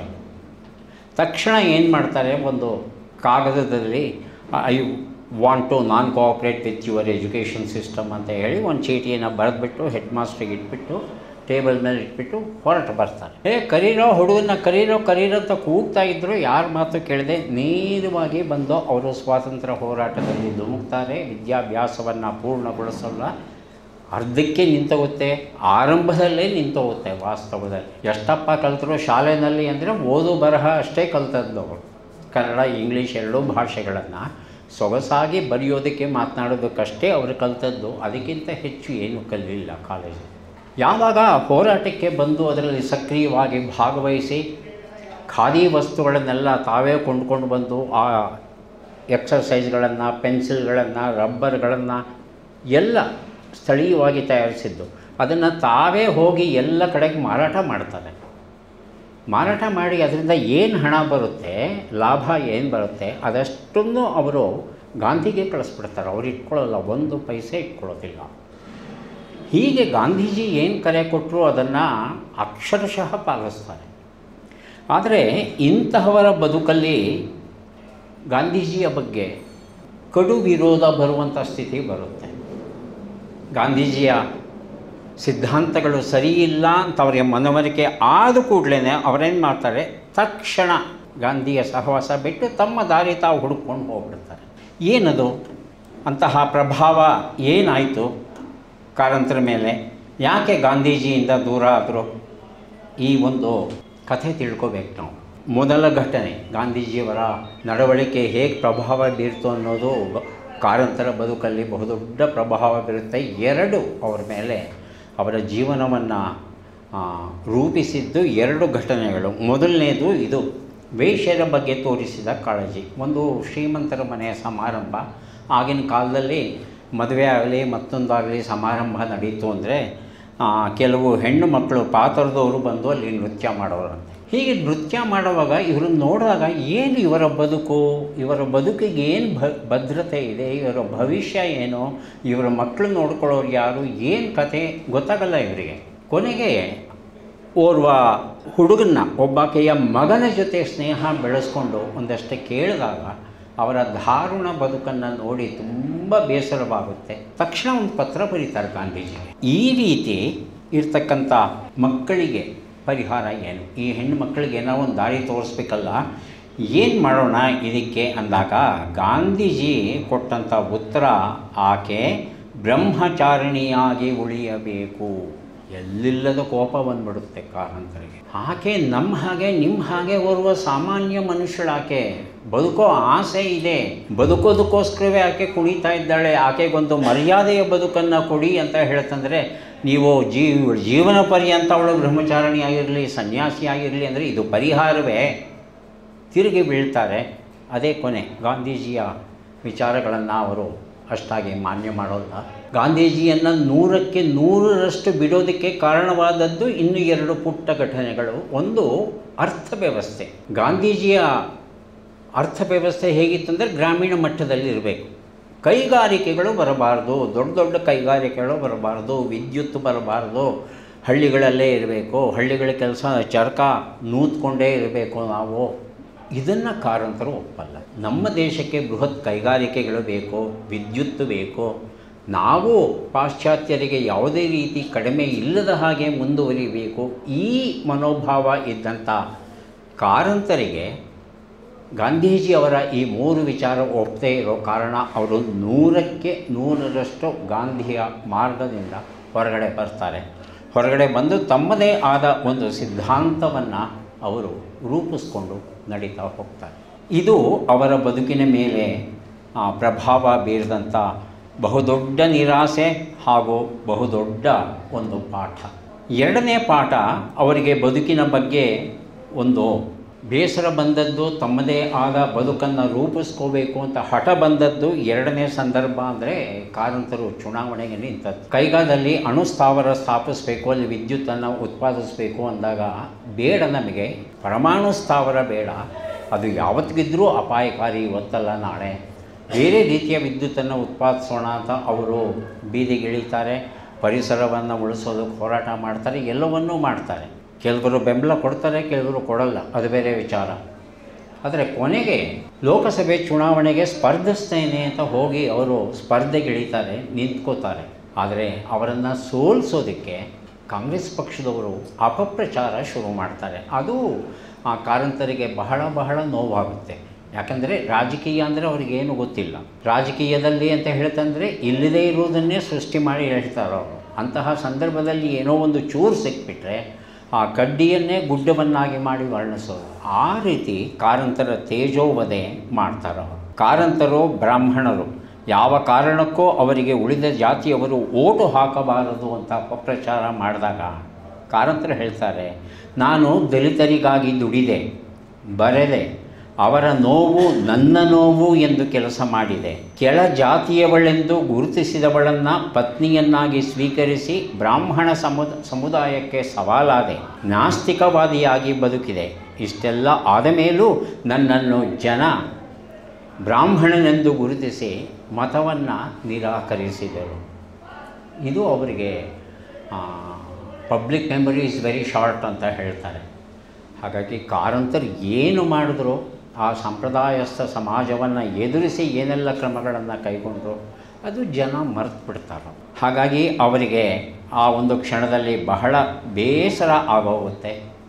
ತಕ್ಷಣ ಏನು ಮಾಡ್ತಾರೆ ಒಂದು ಕಾಗದದಲ್ಲಿ I want to non cooperate with your education system ಅಂತ ಹೇಳಿ ಒಂದು ಚೀಟಿಯನ್ನು ಬರೆದ್ಬಿಟ್ಟು ಹೆಡ್ ಮಾಸ್ಟ್ರಿಗೆ ಇಟ್ಬಿಟ್ಟು ಟೇಬಲ್ ಮೇಲೆ ಇಟ್ಬಿಟ್ಟು ಹೊರಟು ಬರ್ತಾರೆ ಏ ಕರೀರೋ ಹುಡುಗನ ಕರೀರೋ ಕರೀರೋ ಅಂತ ಕೂಗ್ತಾ ಇದ್ದರು ಯಾರ ಮಾತು ಕೇಳದೆ ನೇರವಾಗಿ ಬಂದು ಅವರು ಸ್ವಾತಂತ್ರ್ಯ ಹೋರಾಟದಲ್ಲಿ ಧುಮುಕ್ತಾರೆ ವಿದ್ಯಾಭ್ಯಾಸವನ್ನು ಪೂರ್ಣಗೊಳಿಸಲ್ಲ ಅರ್ಧಕ್ಕೆ ನಿಂತೋಗುತ್ತೆ ಆರಂಭದಲ್ಲೇ ನಿಂತೋಗುತ್ತೆ ವಾಸ್ತವದಲ್ಲಿ ಎಷ್ಟಪ್ಪ ಕಲ್ತರು ಶಾಲೆಯಲ್ಲಿ ಅಂದರೆ ಓದು ಬರಹ ಅಷ್ಟೇ ಕಲ್ತದ್ದು ಅವರು ಕನ್ನಡ ಇಂಗ್ಲೀಷ್ ಎರಡೂ ಭಾಷೆಗಳನ್ನು ಸೊಗಸಾಗಿ ಬರೆಯೋದಕ್ಕೆ ಮಾತನಾಡೋದಕ್ಕಷ್ಟೇ ಅವರು ಕಲಿತದ್ದು ಅದಕ್ಕಿಂತ ಹೆಚ್ಚು ಏನು ಕಲಿಲಿಲ್ಲ ಕಾಲೇಜಲ್ಲಿ ಯಾವಾಗ ಹೋರಾಟಕ್ಕೆ ಬಂದು ಅದರಲ್ಲಿ ಸಕ್ರಿಯವಾಗಿ ಭಾಗವಹಿಸಿ ಖಾದಿ ವಸ್ತುಗಳನ್ನೆಲ್ಲ ತಾವೇ ಕೊಂಡ್ಕೊಂಡು ಬಂದು ಆ ಎಕ್ಸರ್ಸೈಸ್ಗಳನ್ನು ಪೆನ್ಸಿಲ್ಗಳನ್ನು ರಬ್ಬರ್ಗಳನ್ನು ಎಲ್ಲ ಸ್ಥಳೀಯವಾಗಿ ತಯಾರಿಸಿದ್ದು ಅದನ್ನು ತಾವೇ ಹೋಗಿ ಎಲ್ಲ ಕಡೆಗೆ ಮಾರಾಟ ಮಾಡ್ತಾರೆ ಮಾರಾಟ ಮಾಡಿ ಅದರಿಂದ ಏನು ಹಣ ಬರುತ್ತೆ ಲಾಭ ಏನು ಬರುತ್ತೆ ಅದಷ್ಟನ್ನು ಅವರು ಗಾಂಧಿಗೆ ಕಳಿಸ್ಬಿಡ್ತಾರೆ ಅವ್ರು ಇಟ್ಕೊಳ್ಳಲ್ಲ ಒಂದು ಪೈಸೆ ಇಟ್ಕೊಳ್ಳೋದಿಲ್ಲ ಹೀಗೆ ಗಾಂಧೀಜಿ ಏನು ಕರೆ ಕೊಟ್ಟರು ಅದನ್ನು ಅಕ್ಷರಶಃ ಪಾಲಿಸ್ತಾರೆ ಆದರೆ ಇಂತಹವರ ಬದುಕಲ್ಲಿ ಗಾಂಧೀಜಿಯ ಬಗ್ಗೆ ಕಡು ವಿರೋಧ ಬರುವಂಥ ಸ್ಥಿತಿ ಬರುತ್ತೆ ಗಾಂಧೀಜಿಯ ಸಿದ್ಧಾಂತಗಳು ಸರಿಯಿಲ್ಲ ಅಂತ ಅವರಿಗೆ ಮನವರಿಕೆ ಆದ ಕೂಡಲೇ ಅವರೇನು ಮಾಡ್ತಾರೆ ತಕ್ಷಣ ಗಾಂಧಿಯ ಸಹವಾಸ ಬಿಟ್ಟು ತಮ್ಮ ದಾರಿ ತಾವು ಹುಡುಕೊಂಡು ಹೋಗ್ಬಿಡ್ತಾರೆ ಏನದು ಅಂತಹ ಪ್ರಭಾವ ಏನಾಯಿತು ಕಾರಂತರ ಮೇಲೆ ಯಾಕೆ ಗಾಂಧೀಜಿಯಿಂದ ದೂರ ಆದರು ಈ ಒಂದು ಕಥೆ ತಿಳ್ಕೊಬೇಕು ನಾವು ಮೊದಲ ಘಟನೆ ಗಾಂಧೀಜಿಯವರ ನಡವಳಿಕೆ ಹೇಗೆ ಪ್ರಭಾವ ಬೀರ್ತು ಅನ್ನೋದು ಬ- ಕಾರಂತರ ಬದುಕಲ್ಲಿ ಬಹುದೊಡ್ಡ ಪ್ರಭಾವ ಬೀರುತ್ತೆ ಎರಡು ಅವರ ಮೇಲೆ ಅವರ ಜೀವನವನ್ನು ರೂಪಿಸಿದ್ದು ಎರಡು ಘಟನೆಗಳು ಮೊದಲನೇದು ಇದು ವೇಶ್ಯರ ಬಗ್ಗೆ ತೋರಿಸಿದ ಕಾಳಜಿ ಒಂದು ಶ್ರೀಮಂತರ ಮನೆಯ ಸಮಾರಂಭ ಆಗಿನ ಕಾಲದಲ್ಲಿ ಮದುವೆ ಆಗಲಿ ಮತ್ತೊಂದಾಗಲಿ ಸಮಾರಂಭ ನಡೀತು ಅಂದರೆ ಕೆಲವು ಹೆಣ್ಣು ಮಕ್ಕಳು ಪಾತ್ರದವರು ಬಂದು ಅಲ್ಲಿ ನೃತ್ಯ ಮಾಡೋರಂತೆ ಹೀಗೆ ನೃತ್ಯ ಮಾಡುವಾಗ ಇವ್ರನ್ನ ನೋಡಿದಾಗ ಏನು ಇವರ ಬದುಕು ಇವರ ಬದುಕಿಗೆ ಏನು ಭ ಭದ್ರತೆ ಇದೆ ಇವರ ಭವಿಷ್ಯ ಏನು ಇವರ ಮಕ್ಕಳು ನೋಡ್ಕೊಳ್ಳೋರು ಯಾರು ಏನು ಕತೆ ಗೊತ್ತಾಗಲ್ಲ ಇವರಿಗೆ ಕೊನೆಗೆ ಓರ್ವ ಹುಡುಗನ್ನ ಒಬ್ಬಾಕೆಯ ಮಗನ ಜೊತೆ ಸ್ನೇಹ ಬೆಳೆಸ್ಕೊಂಡು ಒಂದಷ್ಟು ಕೇಳಿದಾಗ ಅವರ ದಾರುಣ ಬದುಕನ್ನು ನೋಡಿ ತುಂಬ ಬೇಸರವಾಗುತ್ತೆ ತಕ್ಷಣ ಒಂದು ಪತ್ರ ಬರೀತಾರೆ ಗಾಂಧೀಜಿಗೆ ಈ ರೀತಿ ಇರ್ತಕ್ಕಂಥ ಮಕ್ಕಳಿಗೆ ಪರಿಹಾರ ಏನು ಈ ಹೆಣ್ಣು ಮಕ್ಕಳಿಗೆ ಏನೋ ಒಂದು ದಾರಿ ತೋರಿಸ್ಬೇಕಲ್ಲ ಏನು ಮಾಡೋಣ ಇದಕ್ಕೆ ಅಂದಾಗ ಗಾಂಧೀಜಿ ಕೊಟ್ಟಂಥ ಉತ್ತರ ಆಕೆ ಬ್ರಹ್ಮಚಾರಿಣಿಯಾಗಿ ಉಳಿಯಬೇಕು ಎಲ್ಲಿಲ್ಲದ ಕೋಪ ಬಂದ್ಬಿಡುತ್ತೆ ಕಾರಂತರಿಗೆ ಆಕೆ ನಮ್ಮ ಹಾಗೆ ನಿಮ್ಮ ಹಾಗೆ ಓರ್ವ ಸಾಮಾನ್ಯ ಮನುಷ್ಯಳಾಕೆ ಬದುಕೋ ಆಸೆ ಇದೆ ಬದುಕೋದಕ್ಕೋಸ್ಕರವೇ ಆಕೆ ಕುಣಿತಾ ಇದ್ದಾಳೆ ಆಕೆಗೊಂದು ಮರ್ಯಾದೆಯ ಬದುಕನ್ನು ಕೊಡಿ ಅಂತ ಹೇಳ್ತಂದರೆ ನೀವು ಜೀವ ಜೀವನ ಪರ್ಯಂತ ಅವಳು ಬ್ರಹ್ಮಚಾರಿಣಿ ಆಗಿರಲಿ ಸನ್ಯಾಸಿ ಆಗಿರಲಿ ಅಂದರೆ ಇದು ಪರಿಹಾರವೇ ತಿರುಗಿ ಬೀಳ್ತಾರೆ ಅದೇ ಕೊನೆ ಗಾಂಧೀಜಿಯ ವಿಚಾರಗಳನ್ನು ಅವರು ಅಷ್ಟಾಗಿ ಮಾನ್ಯ ಮಾಡೋಲ್ಲ ಗಾಂಧೀಜಿಯನ್ನು ನೂರಕ್ಕೆ ನೂರರಷ್ಟು ಬಿಡೋದಕ್ಕೆ ಕಾರಣವಾದದ್ದು ಇನ್ನು ಎರಡು ಪುಟ್ಟ ಘಟನೆಗಳು ಒಂದು ಅರ್ಥವ್ಯವಸ್ಥೆ ಗಾಂಧೀಜಿಯ ಅರ್ಥವ್ಯವಸ್ಥೆ ಹೇಗಿತ್ತಂದರೆ ಗ್ರಾಮೀಣ ಮಟ್ಟದಲ್ಲಿ ಇರಬೇಕು ಕೈಗಾರಿಕೆಗಳು ಬರಬಾರ್ದು ದೊಡ್ಡ ದೊಡ್ಡ ಕೈಗಾರಿಕೆಗಳು ಬರಬಾರ್ದು ವಿದ್ಯುತ್ ಬರಬಾರ್ದು ಹಳ್ಳಿಗಳಲ್ಲೇ ಇರಬೇಕು ಹಳ್ಳಿಗಳ ಕೆಲಸ ಚರಕ ನೂತ್ಕೊಂಡೇ ಇರಬೇಕು ನಾವು ಇದನ್ನು ಕಾರಂತರು ಒಪ್ಪಲ್ಲ ನಮ್ಮ ದೇಶಕ್ಕೆ ಬೃಹತ್ ಕೈಗಾರಿಕೆಗಳು ಬೇಕು ವಿದ್ಯುತ್ ಬೇಕು ನಾವು ಪಾಶ್ಚಾತ್ಯರಿಗೆ ಯಾವುದೇ ರೀತಿ ಕಡಿಮೆ ಇಲ್ಲದ ಹಾಗೆ ಮುಂದುವರಿಬೇಕು ಈ ಮನೋಭಾವ ಇದ್ದಂಥ ಕಾರಂತರಿಗೆ ಗಾಂಧೀಜಿ ಅವರ ಈ ಮೂರು ವಿಚಾರ ಒಪ್ಪದೇ ಇರೋ ಕಾರಣ ಅವರು ನೂರಕ್ಕೆ ನೂರರಷ್ಟು ಗಾಂಧಿಯ ಮಾರ್ಗದಿಂದ ಹೊರಗಡೆ ಬರ್ತಾರೆ ಹೊರಗಡೆ ಬಂದು ತಮ್ಮದೇ ಆದ ಒಂದು ಸಿದ್ಧಾಂತವನ್ನು ಅವರು ರೂಪಿಸ್ಕೊಂಡು ನಡೀತಾ ಹೋಗ್ತಾರೆ ಇದು ಅವರ ಬದುಕಿನ ಮೇಲೆ ಆ, ಪ್ರಭಾವ ಬೀರಿದಂಥ ಬಹುದೊಡ್ಡ ನಿರಾಸೆ ಹಾಗೂ ಬಹುದೊಡ್ಡ ಒಂದು ಪಾಠ ಎರಡನೇ ಪಾಠ ಅವರಿಗೆ ಬದುಕಿನ ಬಗ್ಗೆ ಒಂದು ಬೇಸರ ಬಂದದ್ದು ತಮ್ಮದೇ ಆದ ಬದುಕನ್ನು ರೂಪಿಸ್ಕೋಬೇಕು ಅಂತ ಹಠ ಬಂದದ್ದು ಎರಡನೇ ಸಂದರ್ಭ ಅಂದರೆ ಕಾರಂತರು ಚುನಾವಣೆಗೆ ನಿಂತದ್ದು ಕೈಗಾದಲ್ಲಿ ಅಣುಸ್ಥಾವರ ಸ್ಥಾಪಿಸಬೇಕು ಅಲ್ಲಿ ವಿದ್ಯುತ್ತನ್ನು ಉತ್ಪಾದಿಸಬೇಕು ಅಂದಾಗ ಬೇಡ ನಮಗೆ ಪರಮಾಣು ಸ್ಥಾವರ ಬೇಡ ಅದು ಯಾವತ್ತಿಗಿದ್ರೂ ಅಪಾಯಕಾರಿ ಇವತ್ತಲ್ಲ ನಾಳೆ ಬೇರೆ ರೀತಿಯ ವಿದ್ಯುತ್ತನ್ನು ಉತ್ಪಾದಿಸೋಣ ಅಂತ ಅವರು ಬೀದಿಗಿಳಿತಾರೆ ಪರಿಸರವನ್ನು ಉಳಿಸೋದಕ್ಕೆ ಹೋರಾಟ ಮಾಡ್ತಾರೆ ಎಲ್ಲವನ್ನೂ ಮಾಡ್ತಾರೆ ಕೆಲವರು ಬೆಂಬಲ ಕೊಡ್ತಾರೆ ಕೆಲವರು ಕೊಡಲ್ಲ ಅದು ಬೇರೆ ವಿಚಾರ ಆದರೆ ಕೊನೆಗೆ ಲೋಕಸಭೆ ಚುನಾವಣೆಗೆ ಸ್ಪರ್ಧಿಸ್ತೇನೆ ಅಂತ ಹೋಗಿ ಅವರು ಸ್ಪರ್ಧೆಗಿಳಿತಾರೆ ನಿಂತ್ಕೋತಾರೆ ಆದರೆ ಅವರನ್ನು ಸೋಲಿಸೋದಕ್ಕೆ ಕಾಂಗ್ರೆಸ್ ಪಕ್ಷದವರು ಅಪಪ್ರಚಾರ ಶುರು ಮಾಡ್ತಾರೆ ಅದು ಆ ಕಾರಂತರಿಗೆ ಬಹಳ ಬಹಳ ನೋವಾಗುತ್ತೆ ಯಾಕಂದರೆ ರಾಜಕೀಯ ಅಂದರೆ ಅವ್ರಿಗೇನು ಗೊತ್ತಿಲ್ಲ ರಾಜಕೀಯದಲ್ಲಿ ಅಂತ ಹೇಳ್ತಂದರೆ ಇಲ್ಲದೇ ಇರುವುದನ್ನೇ ಸೃಷ್ಟಿ ಮಾಡಿ ಹೇಳ್ತಾರೆ ಅವರು ಅಂತಹ ಸಂದರ್ಭದಲ್ಲಿ ಏನೋ ಒಂದು ಚೂರು ಸಿಕ್ಬಿಟ್ರೆ ಆ ಕಡ್ಡಿಯನ್ನೇ ಗುಡ್ಡವನ್ನಾಗಿ ಮಾಡಿ ವರ್ಣಿಸೋದು ಆ ರೀತಿ ಕಾರಂತರ ತೇಜೋವಧೆ ಮಾಡ್ತಾರೆ ಅವರು ಕಾರಂತರು ಬ್ರಾಹ್ಮಣರು ಯಾವ ಕಾರಣಕ್ಕೂ ಅವರಿಗೆ ಉಳಿದ ಜಾತಿಯವರು ಓಟು ಹಾಕಬಾರದು ಅಂತ ಅಪಪ್ರಚಾರ ಮಾಡಿದಾಗ ಕಾರಂತರು ಹೇಳ್ತಾರೆ ನಾನು ದಲಿತರಿಗಾಗಿ ದುಡಿದೆ ಬರೆದೆ ಅವರ ನೋವು ನನ್ನ ನೋವು ಎಂದು ಕೆಲಸ ಮಾಡಿದೆ ಕೆಳ ಜಾತಿಯವಳೆಂದು ಗುರುತಿಸಿದವಳನ್ನು ಪತ್ನಿಯನ್ನಾಗಿ ಸ್ವೀಕರಿಸಿ ಬ್ರಾಹ್ಮಣ ಸಮುದ ಸಮುದಾಯಕ್ಕೆ ಸವಾಲಾದೆ ನಾಸ್ತಿಕವಾದಿಯಾಗಿ ಬದುಕಿದೆ ಇಷ್ಟೆಲ್ಲ ಆದ ಮೇಲೂ ನನ್ನನ್ನು ಜನ ಬ್ರಾಹ್ಮಣನೆಂದು ಗುರುತಿಸಿ ಮತವನ್ನು ನಿರಾಕರಿಸಿದರು ಇದು ಅವರಿಗೆ public memory is very short ಅಂತ ಹೇಳ್ತಾರೆ ಹಾಗಾಗಿ ಕಾರಂತರು ಏನು ಮಾಡಿದ್ರು ಆ ಸಂಪ್ರದಾಯಸ್ಥ ಸಮಾಜವನ್ನು ಎದುರಿಸಿ ಏನೆಲ್ಲ ಕ್ರಮಗಳನ್ನು ಕೈಗೊಂಡ್ರು ಅದು ಜನ ಮರೆತು ಬಿಡ್ತಾರೆ ಹಾಗಾಗಿ ಅವರಿಗೆ ಆ ಒಂದು ಕ್ಷಣದಲ್ಲಿ ಬಹಳ ಬೇಸರ ಆಗೋಗುತ್ತೆ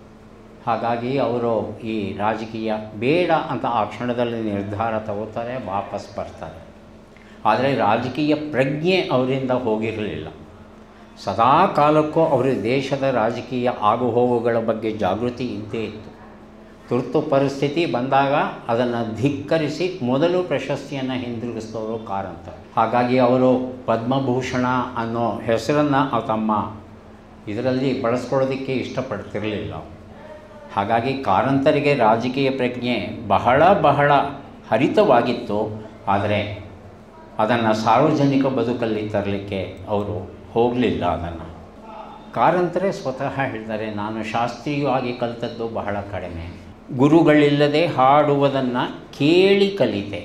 ಹಾಗಾಗಿ ಅವರು ಈ ರಾಜಕೀಯ ಬೇಡ ಅಂತ ಆ ಕ್ಷಣದಲ್ಲಿ ನಿರ್ಧಾರ ತಗೋತಾರೆ ವಾಪಸ್ ಬರ್ತಾರೆ ಆದರೆ ರಾಜಕೀಯ ಪ್ರಜ್ಞೆ ಅವರಿಂದ ಹೋಗಿರಲಿಲ್ಲ ಸದಾ ಕಾಲಕ್ಕೂ ಅವರು ದೇಶದ ರಾಜಕೀಯ ಆಗುಹೋಗುಗಳ ಬಗ್ಗೆ ಜಾಗೃತಿ ಇದ್ದೇ ಇತ್ತು ತುರ್ತು ಪರಿಸ್ಥಿತಿ ಬಂದಾಗ ಅದನ್ನು ಧಿಕ್ಕರಿಸಿ ಮೊದಲು ಪ್ರಶಸ್ತಿಯನ್ನು ಹಿಂದಿರುಗಿಸಿದವರು ಕಾರಂತ ಹಾಗಾಗಿ ಅವರು ಪದ್ಮಭೂಷಣ ಅನ್ನೋ ಹೆಸರನ್ನು ತಮ್ಮ ಇದರಲ್ಲಿ ಬಳಸ್ಕೊಳ್ಳೋದಕ್ಕೆ ಇಷ್ಟಪಡ್ತಿರಲಿಲ್ಲ ಹಾಗಾಗಿ ಕಾರಂತರಿಗೆ ರಾಜಕೀಯ ಪ್ರಜ್ಞೆ ಬಹಳ ಬಹಳ ಹರಿತವಾಗಿತ್ತು ಆದರೆ ಅದನ್ನು ಸಾರ್ವಜನಿಕ ಬದುಕಲ್ಲಿ ತರಲಿಕ್ಕೆ ಅವರು ಹೋಗಲಿಲ್ಲ ಅದನ್ನು ಕಾರಂತರೇ ಸ್ವತಃ ಹೇಳ್ತಾರೆ ನಾನು ಶಾಸ್ತ್ರೀಯವಾಗಿ ಕಲಿತದ್ದು ಬಹಳ ಕಡಿಮೆ ಗುರುಗಳಿಲ್ಲದೆ ಹಾಡುವುದನ್ನು ಕೇಳಿ ಕಲಿತೆ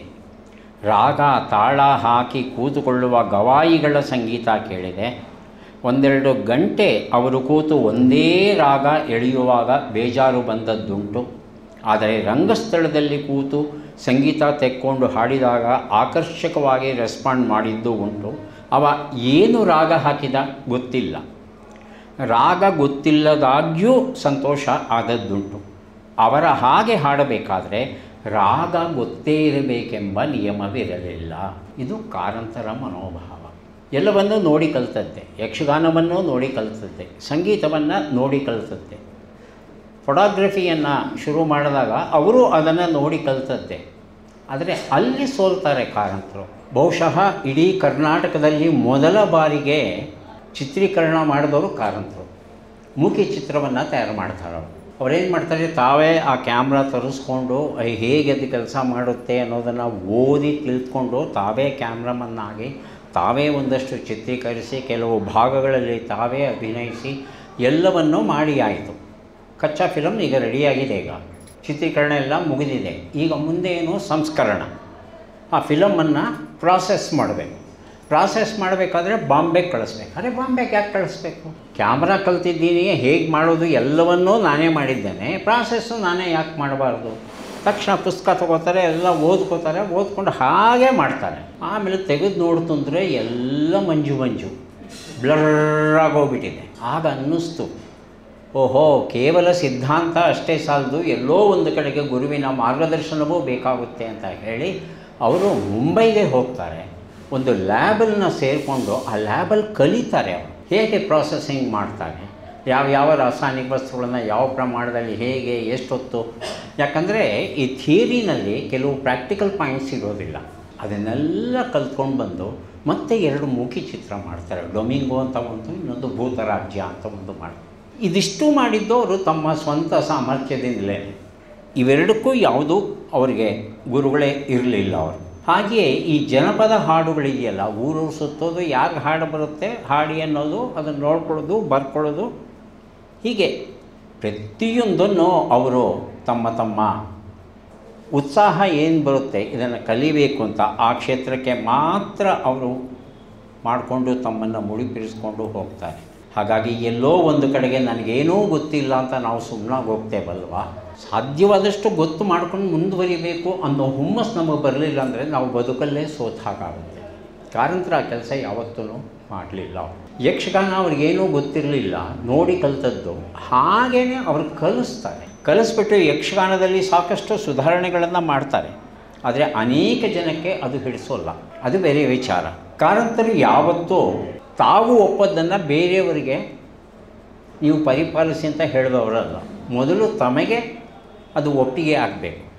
ರಾಗ ತಾಳ ಹಾಕಿ ಕೂತುಕೊಳ್ಳುವ ಗವಾಯಿಗಳ ಸಂಗೀತ ಕೇಳಿದೆ ಒಂದೆರಡು ಗಂಟೆ ಅವರು ಕೂತು ಒಂದೇ ರಾಗ ಎಳೆಯುವಾಗ ಬೇಜಾರು ಬಂದದ್ದುಂಟು ಆದರೆ ರಂಗಸ್ಥಳದಲ್ಲಿ ಕೂತು ಸಂಗೀತ ತೆಕ್ಕೊಂಡು ಹಾಡಿದಾಗ ಆಕರ್ಷಕವಾಗಿ ರೆಸ್ಪಾಂಡ್ ಮಾಡಿದ್ದು ಉಂಟು ಅವ ಏನು ರಾಗ ಹಾಕಿದ ಗೊತ್ತಿಲ್ಲ ರಾಗ ಗೊತ್ತಿಲ್ಲದಾಗ್ಯೂ ಸಂತೋಷ ಆದದ್ದುಂಟು ಅವರ ಹಾಗೆ ಹಾಡಬೇಕಾದ್ರೆ ರಾಗ ಗೊತ್ತೇ ಇರಬೇಕೆಂಬ ನಿಯಮವಿರಲಿಲ್ಲ ಇದು ಕಾರಂತರ ಮನೋಭಾವ ಎಲ್ಲವನ್ನೂ ನೋಡಿ ಕಲಿತದ್ದೆ ಯಕ್ಷಗಾನವನ್ನು ನೋಡಿ ಕಲಿತದ್ದೆ ಸಂಗೀತವನ್ನು ನೋಡಿ ಕಲಿತದ್ದೆ ಫೋಟೋಗ್ರಫಿಯನ್ನು ಶುರು ಮಾಡಿದಾಗ ಅವರು ಅದನ್ನು ನೋಡಿ ಕಲಿತದ್ದೆ ಆದರೆ ಅಲ್ಲಿ ಸೋಲ್ತಾರೆ ಕಾರಂತರು ಬಹುಶಃ ಇಡೀ ಕರ್ನಾಟಕದಲ್ಲಿ ಮೊದಲ ಬಾರಿಗೆ ಚಿತ್ರೀಕರಣ ಮಾಡಿದವರು ಕಾರಂತರು ಮೂಕಿ ಚಿತ್ರವನ್ನು ತಯಾರು ಮಾಡ್ತಾರೆ ಅವರು ಅವ್ರೇನು ಮಾಡ್ತಾರೆ ತಾವೇ ಆ ಕ್ಯಾಮ್ರಾ ತರಿಸ್ಕೊಂಡು ಅಯ್ ಹೇಗೆ ಅದು ಕೆಲಸ ಮಾಡುತ್ತೆ ಅನ್ನೋದನ್ನು ಓದಿ ತಿಳ್ಕೊಂಡು ತಾವೇ ಕ್ಯಾಮ್ರಾಮನ್ನಾಗಿ ತಾವೇ ಒಂದಷ್ಟು ಚಿತ್ರೀಕರಿಸಿ ಕೆಲವು ಭಾಗಗಳಲ್ಲಿ ತಾವೇ ಅಭಿನಯಿಸಿ ಎಲ್ಲವನ್ನೂ ಮಾಡಿ ಆಯಿತು ಕಚ್ಚಾ ಫಿಲಮ್ ಈಗ ರೆಡಿಯಾಗಿದೆ ಈಗ ಚಿತ್ರೀಕರಣ ಎಲ್ಲ ಮುಗಿದಿದೆ ಈಗ ಮುಂದೆ ಏನು ಸಂಸ್ಕರಣ ಆ ಫಿಲಮನ್ನು ಪ್ರಾಸೆಸ್ ಮಾಡಬೇಕು ಪ್ರಾಸೆಸ್ ಮಾಡಬೇಕಾದ್ರೆ ಬಾಂಬೆಗೆ ಕಳಿಸ್ಬೇಕು ಅರೆ ಬಾಂಬೆಗೆ ಯಾಕೆ ಕಳಿಸ್ಬೇಕು ಕ್ಯಾಮ್ರಾ ಕಲ್ತಿದ್ದೀನಿ ಹೇಗೆ ಮಾಡೋದು ಎಲ್ಲವನ್ನೂ ನಾನೇ ಮಾಡಿದ್ದೇನೆ ಪ್ರಾಸೆಸ್ಸು ನಾನೇ ಯಾಕೆ ಮಾಡಬಾರ್ದು ತಕ್ಷಣ ಪುಸ್ತಕ ತಗೋತಾರೆ ಎಲ್ಲ ಓದ್ಕೋತಾರೆ ಓದ್ಕೊಂಡು ಹಾಗೆ ಮಾಡ್ತಾರೆ ಆಮೇಲೆ ತೆಗೆದು ನೋಡ್ತಂದ್ರೆ ಎಲ್ಲ ಮಂಜು ಮಂಜು ಬ್ಲರ್ ಆಗೋಗ್ಬಿಟ್ಟಿದೆ ಆಗ ಅನ್ನಿಸ್ತು ಓಹೋ ಕೇವಲ ಸಿದ್ಧಾಂತ ಅಷ್ಟೇ ಸಾಲದು ಎಲ್ಲೋ ಒಂದು ಕಡೆಗೆ ಗುರುವಿನ ಮಾರ್ಗದರ್ಶನವೂ ಬೇಕಾಗುತ್ತೆ ಅಂತ ಹೇಳಿ ಅವರು ಮುಂಬೈಗೆ ಹೋಗ್ತಾರೆ ಒಂದು ಲ್ಯಾಬನ್ನು ಸೇರಿಕೊಂಡು ಆ ಲ್ಯಾಬಲ್ಲಿ ಕಲಿತಾರೆ ಅವರು ಹೇಗೆ ಪ್ರಾಸೆಸಿಂಗ್ ಮಾಡ್ತಾರೆ ಯಾವ ಯಾವ ರಾಸಾಯನಿಕ ವಸ್ತುಗಳನ್ನು ಯಾವ ಪ್ರಮಾಣದಲ್ಲಿ ಹೇಗೆ ಎಷ್ಟೊತ್ತು ಯಾಕಂದರೆ ಈ ಥಿಯರಿನಲ್ಲಿ ಕೆಲವು ಪ್ರಾಕ್ಟಿಕಲ್ ಪಾಯಿಂಟ್ಸ್ ಇರೋದಿಲ್ಲ ಅದನ್ನೆಲ್ಲ ಕಲ್ತ್ಕೊಂಡು ಬಂದು ಮತ್ತೆ ಎರಡು ಮೂಕಿ ಚಿತ್ರ ಮಾಡ್ತಾರೆ ಡೊಮಿಂಗೋ ಅಂತ ಒಂದು ಇನ್ನೊಂದು ಭೂತರಾಜ್ಯ ಅಂತ ಒಂದು ಮಾಡ್ತಾರೆ ಇದಿಷ್ಟು ಮಾಡಿದ್ದು ಅವರು ತಮ್ಮ ಸ್ವಂತ ಸಾಮರ್ಥ್ಯದಿಂದಲೇ ಇವೆರಡಕ್ಕೂ ಯಾವುದೂ ಅವರಿಗೆ ಗುರುಗಳೇ ಇರಲಿಲ್ಲ ಅವರು ಹಾಗೆಯೇ ಈ ಜನಪದ ಹಾಡುಗಳಿದೆಯಲ್ಲ ಊರೂರು ಸುತ್ತೋದು ಯಾರು ಹಾಡು ಬರುತ್ತೆ ಹಾಡಿ ಅನ್ನೋದು ಅದನ್ನು ನೋಡ್ಕೊಳ್ಳೋದು ಬರ್ಕೊಳ್ಳೋದು ಹೀಗೆ ಪ್ರತಿಯೊಂದನ್ನು ಅವರು ತಮ್ಮ ತಮ್ಮ ಉತ್ಸಾಹ ಏನು ಬರುತ್ತೆ ಇದನ್ನು ಕಲಿಬೇಕು ಅಂತ ಆ ಕ್ಷೇತ್ರಕ್ಕೆ ಮಾತ್ರ ಅವರು ಮಾಡಿಕೊಂಡು ತಮ್ಮನ್ನು ಮುಡಿಪಿರಿಸ್ಕೊಂಡು ಹೋಗ್ತಾರೆ ಹಾಗಾಗಿ ಎಲ್ಲೋ ಒಂದು ಕಡೆಗೆ ನನಗೇನೂ ಗೊತ್ತಿಲ್ಲ ಅಂತ ನಾವು ಸುಮ್ಮನಾಗಿ ಹೋಗ್ತೇವಲ್ವಾ ಸಾಧ್ಯವಾದಷ್ಟು ಗೊತ್ತು ಮಾಡ್ಕೊಂಡು ಮುಂದುವರಿಬೇಕು ಅನ್ನೋ ಹುಮ್ಮಸ್ ನಮಗೆ ಬರಲಿಲ್ಲ ಅಂದರೆ ನಾವು ಬದುಕಲ್ಲೇ ಸೋತ ಹಾಗಾಗುತ್ತೆ ಕಾರಂತರ ಆ ಕೆಲಸ ಯಾವತ್ತೂ ಮಾಡಲಿಲ್ಲ ಯಕ್ಷಗಾನ ಅವ್ರಿಗೇನೂ ಗೊತ್ತಿರಲಿಲ್ಲ ನೋಡಿ ಕಲಿತದ್ದು ಹಾಗೇ ಅವ್ರು ಕಲಿಸ್ತಾರೆ ಕಲಿಸ್ಬಿಟ್ಟು ಯಕ್ಷಗಾನದಲ್ಲಿ ಸಾಕಷ್ಟು ಸುಧಾರಣೆಗಳನ್ನು ಮಾಡ್ತಾರೆ ಆದರೆ ಅನೇಕ ಜನಕ್ಕೆ ಅದು ಹಿಡಿಸೋಲ್ಲ ಅದು ಬೇರೆ ವಿಚಾರ ಕಾರಂತರು ಯಾವತ್ತೂ ತಾವು ಒಪ್ಪದ್ದನ್ನು ಬೇರೆಯವರಿಗೆ ನೀವು ಪರಿಪಾಲಿಸಿ ಅಂತ ಹೇಳಿದವರಲ್ಲ ಮೊದಲು ತಮಗೆ ಅದು ಒಪ್ಪಿಗೆ ಆಗಬೇಕು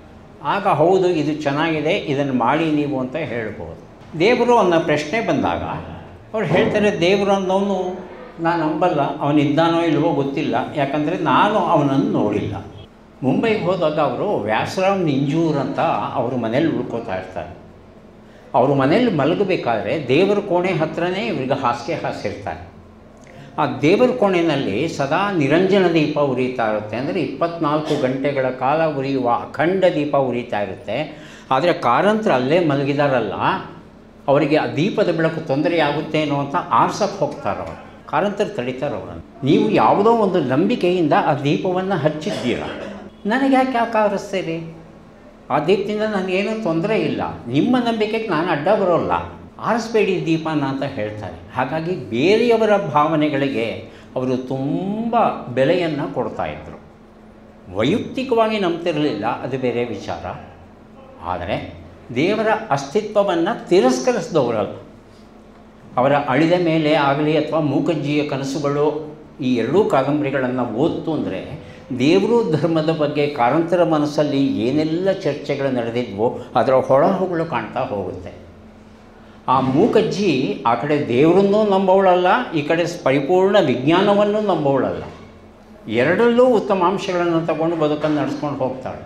ಆಗ ಹೌದು ಇದು ಚೆನ್ನಾಗಿದೆ ಇದನ್ನು ಮಾಡಿ ನೀವು ಅಂತ ಹೇಳ್ಬೋದು ದೇವರು ಅನ್ನೋ ಪ್ರಶ್ನೆ ಬಂದಾಗ ಅವ್ರು ಹೇಳ್ತಾರೆ ದೇವರು ಅನ್ನೋನು ನಾನು ನಂಬಲ್ಲ ಅವನಿದ್ದಾನೋ ಇಲ್ವೋ ಗೊತ್ತಿಲ್ಲ ಯಾಕಂದರೆ ನಾನು ಅವನನ್ನು ನೋಡಿಲ್ಲ ಮುಂಬೈಗೆ ಹೋದಾಗ ಅವರು ವ್ಯಾಸರಾಮ್ ನಿಂಜೂರ್ ಅಂತ ಅವ್ರ ಮನೇಲಿ ಉಳ್ಕೋತಾ ಇರ್ತಾರೆ ಅವ್ರ ಮನೇಲಿ ಮಲಗಬೇಕಾದ್ರೆ ದೇವರ ಕೋಣೆ ಹತ್ರನೇ ಇವ್ರಿಗೆ ಹಾಸಿಗೆ ಹಾಸಿರ್ತಾರೆ ಆ ದೇವರ ಕೋಣೆಯಲ್ಲಿ ಸದಾ ನಿರಂಜನ ದೀಪ ಉರಿತಾ ಇರುತ್ತೆ ಅಂದರೆ ಇಪ್ಪತ್ನಾಲ್ಕು ಗಂಟೆಗಳ ಕಾಲ ಉರಿಯುವ ಅಖಂಡ ದೀಪ ಉರಿತಾ ಇರುತ್ತೆ ಆದರೆ ಕಾರಂತರ ಅಲ್ಲೇ ಮಲಗಿದಾರಲ್ಲ ಅವರಿಗೆ ಆ ದೀಪದ ಬೆಳಕು ತೊಂದರೆ ಆಗುತ್ತೇನೋ ಅಂತ ಆರ್ಸಕ್ಕೆ ಹೋಗ್ತಾರೆ ಅವರು ಕಾರಂತರು ತಡಿತಾರೆ ಅವರನ್ನು ನೀವು ಯಾವುದೋ ಒಂದು ನಂಬಿಕೆಯಿಂದ ಆ ದೀಪವನ್ನು ಹಚ್ಚಿದ್ದೀರ ನನಗೆ ಯಾಕೆ ಯಾಕೆ ಆರಿಸ್ತೀರಿ ಆ ದೀಪದಿಂದ ನನಗೇನೂ ತೊಂದರೆ ಇಲ್ಲ ನಿಮ್ಮ ನಂಬಿಕೆಗೆ ನಾನು ಅಡ್ಡ ಬರೋಲ್ಲ ಆರಿಸ್ಬೇಡಿ ದೀಪನ ಅಂತ ಹೇಳ್ತಾರೆ ಹಾಗಾಗಿ ಬೇರೆಯವರ ಭಾವನೆಗಳಿಗೆ ಅವರು ತುಂಬ ಬೆಲೆಯನ್ನು ಕೊಡ್ತಾಯಿದ್ರು ವೈಯಕ್ತಿಕವಾಗಿ ನಂಬ್ತಿರಲಿಲ್ಲ ಅದು ಬೇರೆ ವಿಚಾರ ಆದರೆ ದೇವರ ಅಸ್ತಿತ್ವವನ್ನು ತಿರಸ್ಕರಿಸಿದವರಲ್ಲ ಅವರ ಅಳಿದ ಮೇಲೆ ಆಗಲಿ ಅಥವಾ ಮೂಕಜ್ಜಿಯ ಕನಸುಗಳು ಈ ಎರಡೂ ಕಾದಂಬರಿಗಳನ್ನು ಓದ್ತು ಅಂದರೆ ದೇವರು ಧರ್ಮದ ಬಗ್ಗೆ ಕಾರಂತರ ಮನಸ್ಸಲ್ಲಿ ಏನೆಲ್ಲ ಚರ್ಚೆಗಳು ನಡೆದಿದ್ವೋ ಅದರ ಹೊಳಹುಗಳು ಕಾಣ್ತಾ ಹೋಗುತ್ತೆ ಆ ಮೂಕಜ್ಜಿ ಆ ಕಡೆ ದೇವರನ್ನೂ ನಂಬೋಳಲ್ಲ ಈ ಕಡೆ ಪರಿಪೂರ್ಣ ವಿಜ್ಞಾನವನ್ನು ನಂಬೋಳಲ್ಲ ಎರಡರಲ್ಲೂ ಉತ್ತಮ ಅಂಶಗಳನ್ನು ತಗೊಂಡು ಬದುಕನ್ನು ನಡೆಸ್ಕೊಂಡು ಹೋಗ್ತಾಳೆ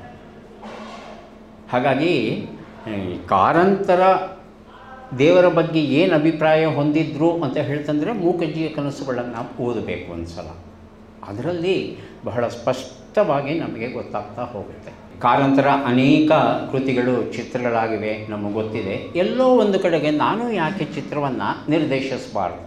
ಹಾಗಾಗಿ ಈ ಕಾರಂತರ ದೇವರ ಬಗ್ಗೆ ಏನು ಅಭಿಪ್ರಾಯ ಹೊಂದಿದ್ರು ಅಂತ ಹೇಳ್ತಂದರೆ ಮೂಕಜ್ಜಿಯ ಕನಸುಗಳನ್ನು ಓದಬೇಕು ಒಂದು ಸಲ ಅದರಲ್ಲಿ ಬಹಳ ಸ್ಪಷ್ಟವಾಗಿ ನಮಗೆ ಗೊತ್ತಾಗ್ತಾ ಹೋಗುತ್ತೆ ಕಾರಂತರ ಅನೇಕ ಕೃತಿಗಳು ಚಿತ್ರಗಳಾಗಿವೆ ನಮಗೆ ಗೊತ್ತಿದೆ ಎಲ್ಲೋ ಒಂದು ಕಡೆಗೆ ನಾನು ಯಾಕೆ ಚಿತ್ರವನ್ನು ನಿರ್ದೇಶಿಸಬಾರ್ದು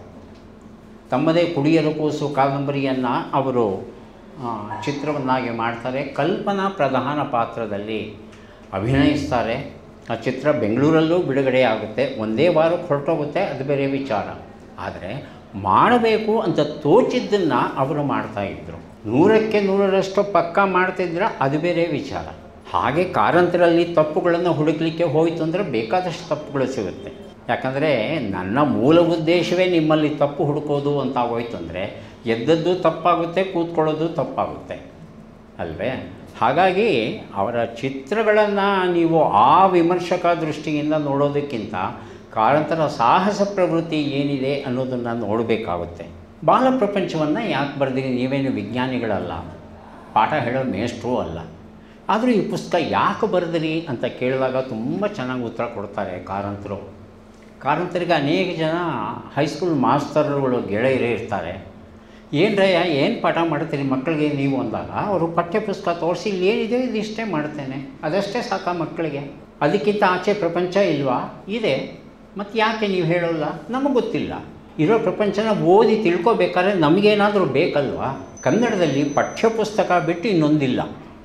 ತಮ್ಮದೇ ಕುಡಿಯರ ಕೂಸು ಕಾದಂಬರಿಯನ್ನು ಅವರು ಚಿತ್ರವನ್ನಾಗಿ ಮಾಡ್ತಾರೆ ಕಲ್ಪನಾ ಪ್ರಧಾನ ಪಾತ್ರದಲ್ಲಿ ಅಭಿನಯಿಸ್ತಾರೆ ಆ ಚಿತ್ರ ಬೆಂಗಳೂರಲ್ಲೂ ಬಿಡುಗಡೆ ಆಗುತ್ತೆ ಒಂದೇ ವಾರಕ್ಕೆ ಹೊರಟೋಗುತ್ತೆ ಅದು ಬೇರೆ ವಿಚಾರ ಆದರೆ ಮಾಡಬೇಕು ಅಂತ ತೋಚಿದ್ದನ್ನು ಅವರು ಮಾಡ್ತಾಯಿದ್ರು ನೂರಕ್ಕೆ ನೂರರಷ್ಟು ಪಕ್ಕ ಮಾಡ್ತಿದ್ರೆ ಅದು ಬೇರೆ ವಿಚಾರ ಹಾಗೆ ಕಾರಂತರಲ್ಲಿ ತಪ್ಪುಗಳನ್ನು ಹುಡುಕ್ಲಿಕ್ಕೆ ಹೋಯಿತು ಅಂದರೆ ಬೇಕಾದಷ್ಟು ತಪ್ಪುಗಳು ಸಿಗುತ್ತೆ ಯಾಕಂದರೆ ನನ್ನ ಮೂಲ ಉದ್ದೇಶವೇ ನಿಮ್ಮಲ್ಲಿ ತಪ್ಪು ಹುಡುಕೋದು ಅಂತ ಹೋಯ್ತು ಅಂದರೆ ಎದ್ದದ್ದು ತಪ್ಪಾಗುತ್ತೆ ಕೂತ್ಕೊಳ್ಳೋದು ತಪ್ಪಾಗುತ್ತೆ ಅಲ್ವೇ ಹಾಗಾಗಿ ಅವರ ಚಿತ್ರಗಳನ್ನು ನೀವು ಆ ವಿಮರ್ಶಕ ದೃಷ್ಟಿಯಿಂದ ನೋಡೋದಕ್ಕಿಂತ ಕಾರಂತರ ಸಾಹಸ ಪ್ರವೃತ್ತಿ ಏನಿದೆ ಅನ್ನೋದನ್ನು ನೋಡಬೇಕಾಗುತ್ತೆ ಬಾಲ ಪ್ರಪಂಚವನ್ನು ಯಾಕೆ ಬರೆದಿರಿ ನೀವೇನು ವಿಜ್ಞಾನಿಗಳಲ್ಲ ಪಾಠ ಹೇಳೋ ಮೇಷ್ಟ್ರೂ ಅಲ್ಲ ಆದರೂ ಈ ಪುಸ್ತಕ ಯಾಕೆ ಬರೆದಿರಿ ಅಂತ ಕೇಳಿದಾಗ ತುಂಬ ಚೆನ್ನಾಗಿ ಉತ್ತರ ಕೊಡ್ತಾರೆ ಕಾರಂತರು ಕಾರಂತರಿಗೆ ಅನೇಕ ಜನ ಹೈಸ್ಕೂಲ್ ಮಾಸ್ತರ್ಗಳು ಗೆಳೆಯರೇ ಇರ್ತಾರೆ ಏನ್ರಯ್ಯ ಏನು ಪಾಠ ಮಾಡ್ತೀರಿ ಮಕ್ಕಳಿಗೆ ನೀವು ಅಂದಾಗ ಅವರು ಪಠ್ಯಪುಸ್ತಕ ತೋರಿಸಿ ಇಲ್ಲಿ ಏನಿದೆ ಇದು ಇಷ್ಟೇ ಮಾಡ್ತೇನೆ ಅದಷ್ಟೇ ಸಾಕ ಮಕ್ಕಳಿಗೆ ಅದಕ್ಕಿಂತ ಆಚೆ ಪ್ರಪಂಚ ಇಲ್ವಾ ಇದೆ ಮತ್ತು ಯಾಕೆ ನೀವು ಹೇಳೋಲ್ಲ ನಮಗೆ ಗೊತ್ತಿಲ್ಲ ಇರೋ ಪ್ರಪಂಚನ ಓದಿ ತಿಳ್ಕೊಬೇಕಾದ್ರೆ ನಮಗೇನಾದರೂ ಬೇಕಲ್ವಾ ಕನ್ನಡದಲ್ಲಿ ಪಠ್ಯಪುಸ್ತಕ ಬಿಟ್ಟು ಇನ್ನೊಂದಿಲ್ಲ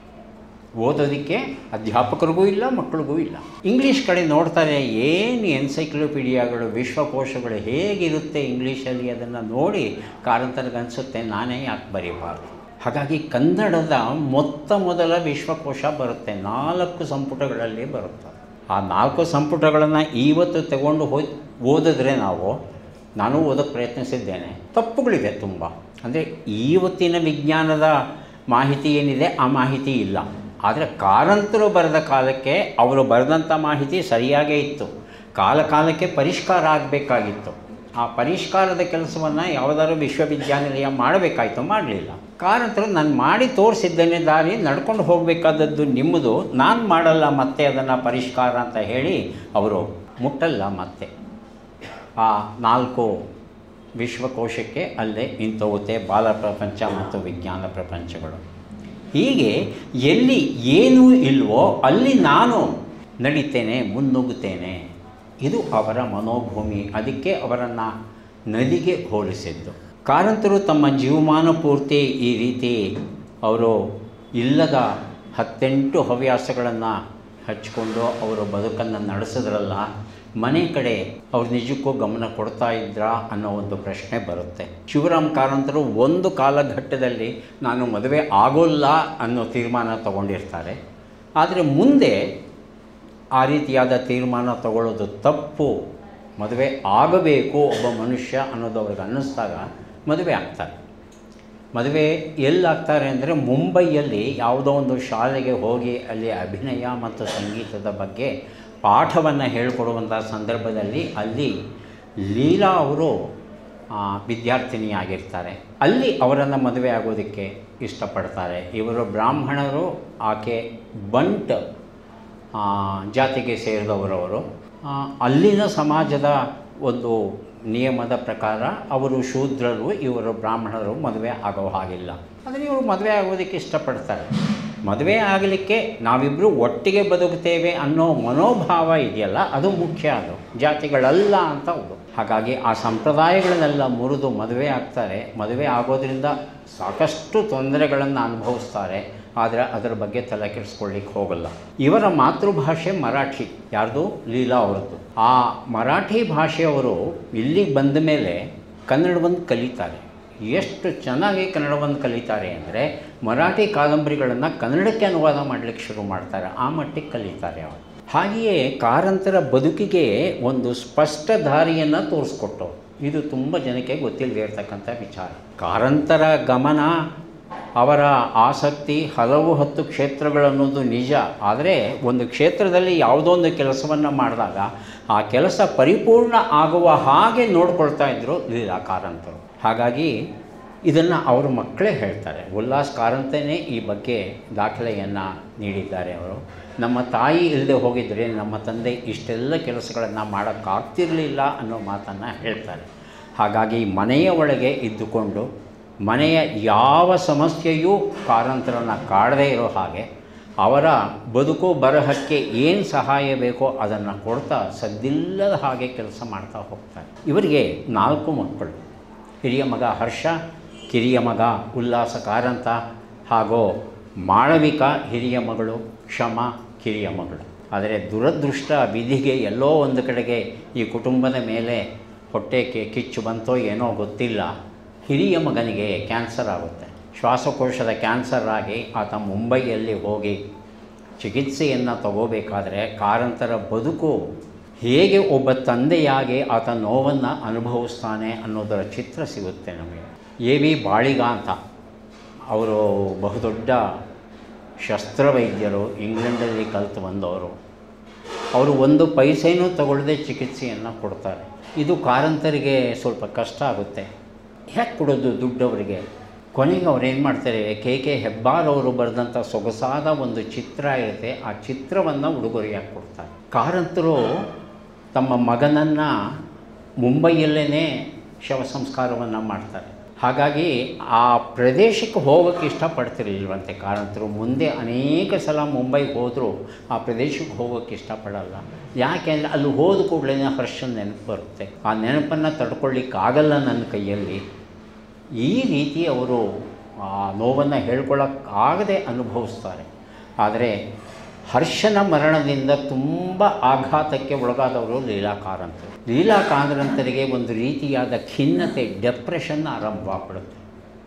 ಓದೋದಕ್ಕೆ ಅಧ್ಯಾಪಕರಿಗೂ ಇಲ್ಲ ಮಕ್ಕಳಿಗೂ ಇಲ್ಲ ಇಂಗ್ಲೀಷ್ ಕಡೆ ನೋಡ್ತಾರೆ ಏನು ಎನ್ಸೈಕ್ಲೋಪೀಡಿಯಾಗಳು ವಿಶ್ವಕೋಶಗಳು ಹೇಗಿರುತ್ತೆ ಇಂಗ್ಲೀಷಲ್ಲಿ ಅದನ್ನು ನೋಡಿ ಕಾರಂತನಿಗನ್ಸುತ್ತೆ ನಾನೇ ಯಾಕೆ ಬರೀಬಾರ್ದು ಹಾಗಾಗಿ ಕನ್ನಡದ ಮೊತ್ತ ಮೊದಲ ವಿಶ್ವಕೋಶ ಬರುತ್ತೆ ನಾಲ್ಕು ಸಂಪುಟಗಳಲ್ಲಿ ಬರುತ್ತೆ ಆ ನಾಲ್ಕು ಸಂಪುಟಗಳನ್ನು ಇವತ್ತು ತಗೊಂಡು ಹೋಯ್ ಓದಿದ್ರೆ ನಾವು ನಾನು ಓದೋಕ್ಕೆ ಪ್ರಯತ್ನಿಸಿದ್ದೇನೆ ತಪ್ಪುಗಳಿವೆ ತುಂಬ ಅಂದರೆ ಇವತ್ತಿನ ವಿಜ್ಞಾನದ ಮಾಹಿತಿ ಏನಿದೆ ಆ ಮಾಹಿತಿ ಇಲ್ಲ ಆದರೆ ಕಾರಂತರು ಬರೆದ ಕಾಲಕ್ಕೆ ಅವರು ಬರೆದಂಥ ಮಾಹಿತಿ ಸರಿಯಾಗೇ ಇತ್ತು ಕಾಲ ಕಾಲಕ್ಕೆ ಪರಿಷ್ಕಾರ ಆಗಬೇಕಾಗಿತ್ತು ಆ ಪರಿಷ್ಕಾರದ ಕೆಲಸವನ್ನು ಯಾವುದಾದ್ರು ವಿಶ್ವವಿದ್ಯಾನಿಲಯ ಮಾಡಬೇಕಾಯ್ತು ಮಾಡಲಿಲ್ಲ ಕಾರಂತರು ನಾನು ಮಾಡಿ ತೋರಿಸಿದ್ದೇನೆ ದಾರಿ ನಡ್ಕೊಂಡು ಹೋಗಬೇಕಾದದ್ದು ನಿಮ್ಮದು ನಾನು ಮಾಡಲ್ಲ ಮತ್ತೆ ಅದನ್ನು ಪರಿಷ್ಕಾರ ಅಂತ ಹೇಳಿ ಅವರು ಮುಟ್ಟಲ್ಲ ಮತ್ತೆ ಆ ನಾಲ್ಕು ವಿಶ್ವಕೋಶಕ್ಕೆ ಅಲ್ಲೇ ನಿಂತೋಗುತ್ತೆ ಬಾಲ ಪ್ರಪಂಚ ಮತ್ತು ವಿಜ್ಞಾನ ಪ್ರಪಂಚಗಳು ಹೀಗೆ ಎಲ್ಲಿ ಏನೂ ಇಲ್ವೋ ಅಲ್ಲಿ ನಾನು ನಡೀತೇನೆ ಮುನ್ನುಗ್ಗುತ್ತೇನೆ ಇದು ಅವರ ಮನೋಭೂಮಿ ಅದಕ್ಕೆ ಅವರನ್ನು ನದಿಗೆ ಹೋಲಿಸಿದ್ದು ಕಾರಂತರು ತಮ್ಮ ಜೀವಮಾನ ಪೂರ್ತಿ ಈ ರೀತಿ ಅವರು ಇಲ್ಲದ ಹತ್ತೆಂಟು ಹವ್ಯಾಸಗಳನ್ನು ಹಚ್ಕೊಂಡು ಅವರು ಬದುಕನ್ನು ನಡೆಸಿದ್ರಲ್ಲ ಮನೆ ಕಡೆ ಅವ್ರು ನಿಜಕ್ಕೂ ಗಮನ ಕೊಡ್ತಾ ಇದ್ರಾ ಅನ್ನೋ ಒಂದು ಪ್ರಶ್ನೆ ಬರುತ್ತೆ ಶಿವರಾಮ್ ಕಾರಂತರು ಒಂದು ಕಾಲಘಟ್ಟದಲ್ಲಿ ನಾನು ಮದುವೆ ಆಗೋಲ್ಲ ಅನ್ನೋ ತೀರ್ಮಾನ ತಗೊಂಡಿರ್ತಾರೆ ಆದರೆ ಮುಂದೆ ಆ ರೀತಿಯಾದ ತೀರ್ಮಾನ ತಗೊಳ್ಳೋದು ತಪ್ಪು ಮದುವೆ ಆಗಬೇಕು ಒಬ್ಬ ಮನುಷ್ಯ ಅನ್ನೋದು ಅವ್ರಿಗೆ ಅನ್ನಿಸ್ದಾಗ ಮದುವೆ ಆಗ್ತಾರೆ ಮದುವೆ ಎಲ್ಲಾಗ್ತಾರೆ ಅಂದರೆ ಮುಂಬೈಯಲ್ಲಿ ಯಾವುದೋ ಒಂದು ಶಾಲೆಗೆ ಹೋಗಿ ಅಲ್ಲಿ ಅಭಿನಯ ಮತ್ತು ಸಂಗೀತದ ಬಗ್ಗೆ ಪಾಠವನ್ನು ಹೇಳಿಕೊಡುವಂಥ ಸಂದರ್ಭದಲ್ಲಿ ಅಲ್ಲಿ ಲೀಲಾ ಅವರು ಆ, ವಿದ್ಯಾರ್ಥಿನಿಯಾಗಿರ್ತಾರೆ ಅಲ್ಲಿ ಅವರನ್ನು ಮದುವೆ ಆಗೋದಕ್ಕೆ ಇಷ್ಟಪಡ್ತಾರೆ ಇವರು ಬ್ರಾಹ್ಮಣರು ಆಕೆ ಬಂಟ್ ಆ, ಜಾತಿಗೆ ಸೇರಿದವರವರು ಆ, ಅಲ್ಲಿನ ಸಮಾಜದ ಒಂದು ನಿಯಮದ ಪ್ರಕಾರ ಅವರು ಶೂದ್ರರು ಇವರು ಬ್ರಾಹ್ಮಣರು ಮದುವೆ ಆಗೋ ಹಾಗಿಲ್ಲ ಆದರೆ ಇವರು ಮದುವೆ ಆಗೋದಕ್ಕೆ ಇಷ್ಟಪಡ್ತಾರೆ ಮದುವೆ ಆಗಲಿಕ್ಕೆ ನಾವಿಬ್ಬರು ಒಟ್ಟಿಗೆ ಬದುಕ್ತೇವೆ ಅನ್ನೋ ಮನೋಭಾವ ಇದೆಯಲ್ಲ ಅದು ಮುಖ್ಯ ಅದು ಜಾತಿಗಳಲ್ಲ ಅಂತ ಅವರು ಹಾಗಾಗಿ ಆ ಸಂಪ್ರದಾಯಗಳನ್ನೆಲ್ಲ ಮುರಿದು ಮದುವೆ ಆಗ್ತಾರೆ ಮದುವೆ ಆಗೋದ್ರಿಂದ ಸಾಕಷ್ಟು ತೊಂದರೆಗಳನ್ನು ಅನುಭವಿಸ್ತಾರೆ ಆದರೆ ಅದರ ಬಗ್ಗೆ ತಲೆ ಕೆಡಿಸ್ಕೊಳ್ಳಿಕ್ಕೆ ಹೋಗಲ್ಲ ಇವರ ಮಾತೃಭಾಷೆ ಮರಾಠಿ ಯಾರ್ದು ಲೀಲಾ ಅವರದ್ದು ಆ ಮರಾಠಿ ಭಾಷೆಯವರು ಇಲ್ಲಿಗೆ ಬಂದ ಮೇಲೆ ಕನ್ನಡವನ್ನು ಕಲಿತಾರೆ ಎಷ್ಟು ಚೆನ್ನಾಗಿ ಕನ್ನಡವನ್ನು ಕಲಿತಾರೆ ಅಂದರೆ ಮರಾಠಿ ಕಾದಂಬರಿಗಳನ್ನು ಕನ್ನಡಕ್ಕೆ ಅನುವಾದ ಮಾಡಲಿಕ್ಕೆ ಶುರು ಮಾಡ್ತಾರೆ ಆ ಮಟ್ಟಿಗೆ ಕಲಿತಾರೆ ಅವರು ಹಾಗೆಯೇ ಕಾರಂತರ ಬದುಕಿಗೆ ಒಂದು ಸ್ಪಷ್ಟ ದಾರಿಯನ್ನು ತೋರಿಸ್ಕೊಟ್ಟು ಇದು ತುಂಬ ಜನಕ್ಕೆ ಗೊತ್ತಿಲ್ಲದೆ ಇರತಕ್ಕಂಥ ವಿಚಾರ ಕಾರಂತರ ಗಮನ ಅವರ ಆಸಕ್ತಿ ಹಲವು ಹತ್ತು ಕ್ಷೇತ್ರಗಳನ್ನೋದು ನಿಜ ಆದರೆ ಒಂದು ಕ್ಷೇತ್ರದಲ್ಲಿ ಯಾವುದೋ ಒಂದು ಕೆಲಸವನ್ನು ಮಾಡಿದಾಗ ಆ ಕೆಲಸ ಪರಿಪೂರ್ಣ ಆಗುವ ಹಾಗೆ ನೋಡ್ಕೊಳ್ತಾ ಇದ್ದರು ಲೀಲಾ ಕಾರಂತರು ಹಾಗಾಗಿ ಇದನ್ನು ಅವ್ರ ಮಕ್ಕಳೇ ಹೇಳ್ತಾರೆ ಉಲ್ಲಾಸ್ ಕಾರಂತನೇ ಈ ಬಗ್ಗೆ ದಾಖಲೆಯನ್ನು ನೀಡಿದ್ದಾರೆ ಅವರು ನಮ್ಮ ತಾಯಿ ಇಲ್ಲದೆ ಹೋಗಿದ್ದರೆ ನಮ್ಮ ತಂದೆ ಇಷ್ಟೆಲ್ಲ ಕೆಲಸಗಳನ್ನು ಮಾಡೋಕ್ಕಾಗ್ತಿರಲಿಲ್ಲ ಅನ್ನೋ ಮಾತನ್ನು ಹೇಳ್ತಾರೆ ಹಾಗಾಗಿ ಮನೆಯ ಒಳಗೆ ಇದ್ದುಕೊಂಡು ಮನೆಯ ಯಾವ ಸಮಸ್ಯೆಯೂ ಕಾರಂತರನ್ನು ಕಾಡದೇ ಇರೋ ಹಾಗೆ ಅವರ ಬದುಕು ಬರಹಕ್ಕೆ ಏನು ಸಹಾಯ ಬೇಕೋ ಅದನ್ನು ಕೊಡ್ತಾ ಸದ್ದಿಲ್ಲದ ಹಾಗೆ ಕೆಲಸ ಮಾಡ್ತಾ ಹೋಗ್ತಾರೆ ಇವರಿಗೆ ನಾಲ್ಕು ಮಕ್ಕಳು ಹಿರಿಯ ಮಗ ಹರ್ಷ ಕಿರಿಯ ಮಗ ಉಲ್ಲಾಸ ಕಾರಂತ ಹಾಗೂ ಮಾಳವಿಕ ಹಿರಿಯ ಮಗಳು ಕ್ಷಮ ಕಿರಿಯ ಮಗಳು ಆದರೆ ದುರದೃಷ್ಟ ವಿಧಿಗೆ ಎಲ್ಲೋ ಒಂದು ಕಡೆಗೆ ಈ ಕುಟುಂಬದ ಮೇಲೆ ಹೊಟ್ಟೆಗೆ ಕಿಚ್ಚು ಬಂತೋ ಏನೋ ಗೊತ್ತಿಲ್ಲ ಹಿರಿಯ ಮಗನಿಗೆ ಕ್ಯಾನ್ಸರ್ ಆಗುತ್ತೆ ಶ್ವಾಸಕೋಶದ ಕ್ಯಾನ್ಸರ್ ಆಗಿ ಆತ ಮುಂಬೈಯಲ್ಲಿ ಹೋಗಿ ಚಿಕಿತ್ಸೆಯನ್ನು ತಗೋಬೇಕಾದ್ರೆ ಕಾರಂತರ ಬದುಕು ಹೇಗೆ ಒಬ್ಬ ತಂದೆಯಾಗಿ ಆತ ನೋವನ್ನು ಅನುಭವಿಸ್ತಾನೆ ಅನ್ನೋದರ ಚಿತ್ರ ಸಿಗುತ್ತೆ ನಮಗೆ ಎ ವಿ ಬಾಳಿಗ ಅಂತ ಅವರು ಬಹುದೊಡ್ಡ ಶಸ್ತ್ರವೈದ್ಯರು ಇಂಗ್ಲೆಂಡಲ್ಲಿ ಕಲಿತು ಬಂದವರು ಅವರು ಒಂದು ಪೈಸೆನೂ ತಗೊಳ್ಳದೆ ಚಿಕಿತ್ಸೆಯನ್ನು ಕೊಡ್ತಾರೆ ಇದು ಕಾರಂತರಿಗೆ ಸ್ವಲ್ಪ ಕಷ್ಟ ಆಗುತ್ತೆ ಹೇಗೆ ಕೊಡೋದು ದುಡ್ಡು ಅವರಿಗೆ ಕೊನೆಗೆ ಅವ್ರು ಏನು ಮಾಡ್ತಾರೆ ಕೆ ಕೆ ಹೆಬ್ಬಾರ್ ಅವರು ಬರೆದಂಥ ಸೊಗಸಾದ ಒಂದು ಚಿತ್ರ ಇರುತ್ತೆ ಆ ಚಿತ್ರವನ್ನು ಉಡುಗೊರೆಯಾಗಿ ಕೊಡ್ತಾರೆ ಕಾರಂತರು ತಮ್ಮ ಮಗನನ್ನು ಮುಂಬೈಯಲ್ಲೇ ಶವ ಸಂಸ್ಕಾರವನ್ನು ಮಾಡ್ತಾರೆ ಹಾಗಾಗಿ ಆ ಪ್ರದೇಶಕ್ಕೆ ಹೋಗೋಕ್ಕೆ ಇಷ್ಟಪಡ್ತಿರ್ಲಿಲ್ವಂತೆ ಕಾರಂತರು ಮುಂದೆ ಅನೇಕ ಸಲ ಮುಂಬೈಗೆ ಹೋದರೂ ಆ ಪ್ರದೇಶಕ್ಕೆ ಹೋಗೋಕ್ಕೆ ಇಷ್ಟಪಡಲ್ಲ ಯಾಕೆಂದರೆ ಅಲ್ಲಿ ಹೋದ ಕೂಡಲೇ ಹರ್ಷನ ನೆನಪು ಬರುತ್ತೆ ಆ ನೆನಪನ್ನು ತಡ್ಕೊಳ್ಳಿಕ್ಕಾಗಲ್ಲ ನನ್ನ ಕೈಯಲ್ಲಿ ಈ ರೀತಿ ಅವರು ಆ ನೋವನ್ನು ಹೇಳ್ಕೊಳ್ಳೋಕ್ಕಾಗದೆ ಅನುಭವಿಸ್ತಾರೆ ಆದರೆ ಹರ್ಷನ ಮರಣದಿಂದ ತುಂಬ ಆಘಾತಕ್ಕೆ ಒಳಗಾದವರು ಲೀಲಾ ಕಾರಂತರು ಲೀಲಾ ಕಾರಂತರಿಗೆ ಒಂದು ರೀತಿಯಾದ ಖಿನ್ನತೆ ಡೆಪ್ರೆಷನ್ ಆರಂಭವಾಗ್ಬಿಡುತ್ತೆ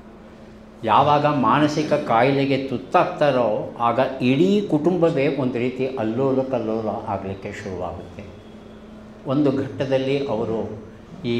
ಯಾವಾಗ ಮಾನಸಿಕ ಕಾಯಿಲೆಗೆ ತುತ್ತಾಗ್ತಾರೋ ಆಗ ಇಡೀ ಕುಟುಂಬವೇ ಒಂದು ರೀತಿ ಅಲ್ಲೋಲ ಕಲ್ಲೋಲ ಆಗಲಿಕ್ಕೆ ಶುರುವಾಗುತ್ತೆ ಒಂದು ಘಟ್ಟದಲ್ಲಿ ಅವರು ಈ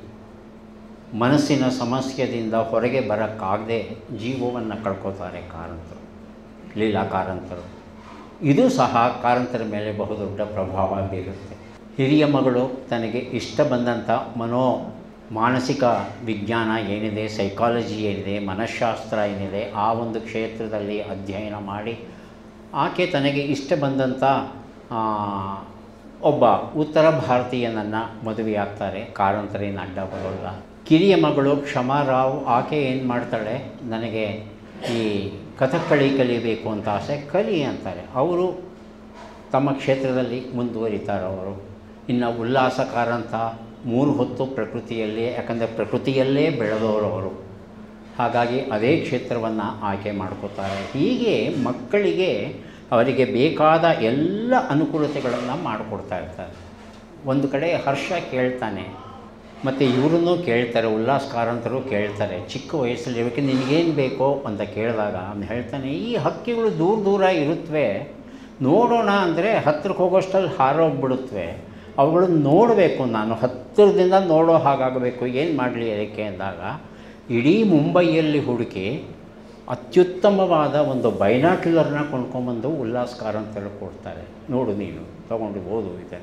ಮನಸ್ಸಿನ ಸಮಸ್ಯೆಯಿಂದ ಹೊರಗೆ ಬರೋಕ್ಕಾಗದೆ ಜೀವವನ್ನು ಕಳ್ಕೊತಾರೆ ಕಾರಂತರು ಲೀಲಾ ಕಾರಂತರು ಇದು ಸಹ ಕಾರಂತರ ಮೇಲೆ ಬಹುದೊಡ್ಡ ಪ್ರಭಾವ ಬೀರುತ್ತೆ ಹಿರಿಯ ಮಗಳು ತನಗೆ ಇಷ್ಟ ಬಂದಂಥ ಮನೋ ಮಾನಸಿಕ ವಿಜ್ಞಾನ ಏನಿದೆ ಸೈಕಾಲಜಿ ಏನಿದೆ ಮನಃಶಾಸ್ತ್ರ ಏನಿದೆ ಆ ಒಂದು ಕ್ಷೇತ್ರದಲ್ಲಿ ಅಧ್ಯಯನ ಮಾಡಿ ಆಕೆ ತನಗೆ ಇಷ್ಟ ಬಂದಂಥ ಆ, ಒಬ್ಬ ಉತ್ತರ ಭಾರತೀಯನನ್ನು ಮದುವೆಯಾಗ್ತಾರೆ ಕಾರಂತರೇನು ಅಡ್ಡ ಬರೋಲ್ಲ ಕಿರಿಯ ಮಗಳು ಕ್ಷಮಾರಾವ್ ಆಕೆ ಏನು ಮಾಡ್ತಾಳೆ ನನಗೆ ಈ ಕಥಕ್ಕಳಿ ಕಲಿಬೇಕು ಅಂತ ಆಸೆ ಕಲಿ ಅಂತಾರೆ ಅವರು ತಮ್ಮ ಕ್ಷೇತ್ರದಲ್ಲಿ ಮುಂದುವರಿತಾರೆ ಅವರು ಇನ್ನು ಉಲ್ಲಾಸಕಾರ ಅಂತ ಮೂರು ಹೊತ್ತು ಪ್ರಕೃತಿಯಲ್ಲೇ ಯಾಕಂದರೆ ಪ್ರಕೃತಿಯಲ್ಲೇ ಬೆಳೆದವರು ಅವರು ಹಾಗಾಗಿ ಅದೇ ಕ್ಷೇತ್ರವನ್ನು ಆಯ್ಕೆ ಮಾಡ್ಕೋತಾರೆ ಹೀಗೆ ಮಕ್ಕಳಿಗೆ ಅವರಿಗೆ ಬೇಕಾದ ಎಲ್ಲ ಅನುಕೂಲತೆಗಳನ್ನು ಮಾಡಿಕೊಡ್ತಾ ಇರ್ತಾರೆ ಒಂದು ಕಡೆ ಹರ್ಷ ಕೇಳ್ತಾನೆ ಮತ್ತು ಇವರನ್ನು ಕೇಳ್ತಾರೆ ಉಲ್ಲಾಸ್ ಕಾರಂತರು ಕೇಳ್ತಾರೆ ಚಿಕ್ಕ ವಯಸ್ಸಲ್ಲಿ ಇವಕ್ಕೆ ನಿನಗೇನು ಬೇಕೋ ಅಂತ ಕೇಳಿದಾಗ ಅವ್ನು ಹೇಳ್ತಾನೆ ಈ ಹಕ್ಕಿಗಳು ದೂರ ದೂರ ಇರುತ್ತವೆ ನೋಡೋಣ ಅಂದರೆ ಹತ್ರಕ್ಕೆ ಹೋಗೋಷ್ಟಲ್ಲಿ ಹಾರೋಗ್ಬಿಡುತ್ತವೆ ಅವುಗಳನ್ನು ನೋಡಬೇಕು ನಾನು ಹತ್ತಿರದಿಂದ ನೋಡೋ ಹಾಗಾಗಬೇಕು ಏನು ಮಾಡಲಿ ಅದಕ್ಕೆ ಅಂದಾಗ ಇಡೀ ಮುಂಬೈಯಲ್ಲಿ ಹುಡುಕಿ ಅತ್ಯುತ್ತಮವಾದ ಒಂದು ಬೈನಾಕ್ಯುಲರ್ನ ಕೊಂಡ್ಕೊಂಬಂದು ಉಲ್ಲಾಸ್ ಕಾರಂತರು ಕೊಡ್ತಾರೆ ನೋಡು ನೀನು ತಗೊಂಡು ಓದು ಇದೆ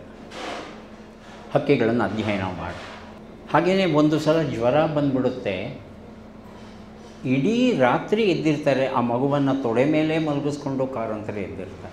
ಹಕ್ಕಿಗಳನ್ನು ಅಧ್ಯಯನ ಮಾಡಿ ಹಾಗೆಯೇ ಒಂದು ಸಲ ಜ್ವರ ಬಂದ್ಬಿಡುತ್ತೆ ಇಡೀ ರಾತ್ರಿ ಎದ್ದಿರ್ತಾರೆ ಆ ಮಗುವನ್ನು ತೊಡೆ ಮೇಲೆ ಮಲಗಿಸ್ಕೊಂಡು ಕಾರಂತರು ಎದ್ದಿರ್ತಾರೆ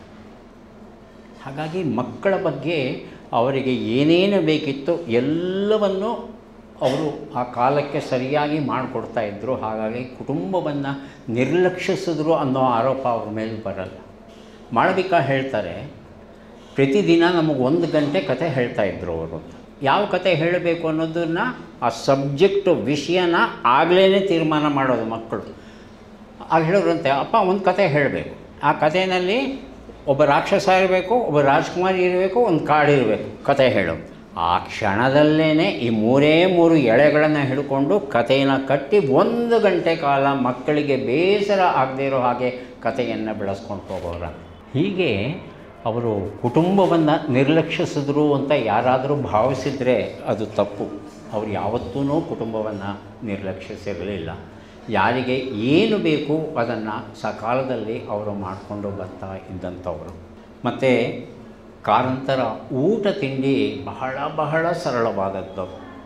ಹಾಗಾಗಿ ಮಕ್ಕಳ ಬಗ್ಗೆ ಅವರಿಗೆ ಏನೇನು ಬೇಕಿತ್ತು ಎಲ್ಲವನ್ನು ಅವರು ಆ ಕಾಲಕ್ಕೆ ಸರಿಯಾಗಿ ಮಾಡಿಕೊಡ್ತಾ ಇದ್ದರು ಹಾಗಾಗಿ ಕುಟುಂಬವನ್ನು ನಿರ್ಲಕ್ಷಿಸಿದ್ರು ಅನ್ನೋ ಆರೋಪ ಅವ್ರ ಮೇಲೆ ಬರಲ್ಲ ಮಾಳವಿಕ ಹೇಳ್ತಾರೆ ಪ್ರತಿದಿನ ನಮಗೆ ಒಂದು ಗಂಟೆ ಕತೆ ಹೇಳ್ತಾ ಇದ್ರು ಅವರು ಯಾವ ಕತೆ ಹೇಳಬೇಕು ಅನ್ನೋದನ್ನು ಆ ಸಬ್ಜೆಕ್ಟು ವಿಷಯನ ಆಗಲೇ ತೀರ್ಮಾನ ಮಾಡೋದು ಮಕ್ಕಳು ಆಗ ಹೇಳಿದ್ರಂತೆ ಅಪ್ಪ ಒಂದು ಕತೆ ಹೇಳಬೇಕು ಆ ಕಥೆಯಲ್ಲಿ ಒಬ್ಬ ರಾಕ್ಷಸ ಇರಬೇಕು ಒಬ್ಬ ರಾಜ್ಕುಮಾರಿ ಇರಬೇಕು ಒಂದು ಕಾಡು ಇರಬೇಕು ಕತೆ ಹೇಳು ಆ ಕ್ಷಣದಲ್ಲೇ ಈ ಮೂರೇ ಮೂರು ಎಳೆಗಳನ್ನು ಹಿಡ್ಕೊಂಡು ಕಥೆಯನ್ನು ಕಟ್ಟಿ ಒಂದು ಗಂಟೆ ಕಾಲ ಮಕ್ಕಳಿಗೆ ಬೇಸರ ಆಗದೇ ಇರೋ ಹಾಗೆ ಕಥೆಯನ್ನು ಬೆಳೆಸ್ಕೊಂಡು ಹೋಗೋರ ಹೀಗೆ ಅವರು ಕುಟುಂಬವನ್ನು ನಿರ್ಲಕ್ಷಿಸಿದ್ರು ಅಂತ ಯಾರಾದರೂ ಭಾವಿಸಿದರೆ ಅದು ತಪ್ಪು ಅವರು ಯಾವತ್ತೂ ಕುಟುಂಬವನ್ನು ನಿರ್ಲಕ್ಷಿಸಿರಲಿಲ್ಲ ಯಾರಿಗೆ ಏನು ಬೇಕು ಅದನ್ನು ಸಕಾಲದಲ್ಲಿ ಅವರು ಮಾಡಿಕೊಂಡು ಬರ್ತಾ ಇದ್ದಂಥವರು ಮತ್ತು ಕಾರಂತರ ಊಟ ತಿಂಡಿ ಬಹಳ ಬಹಳ ಸರಳವಾದದ್ದು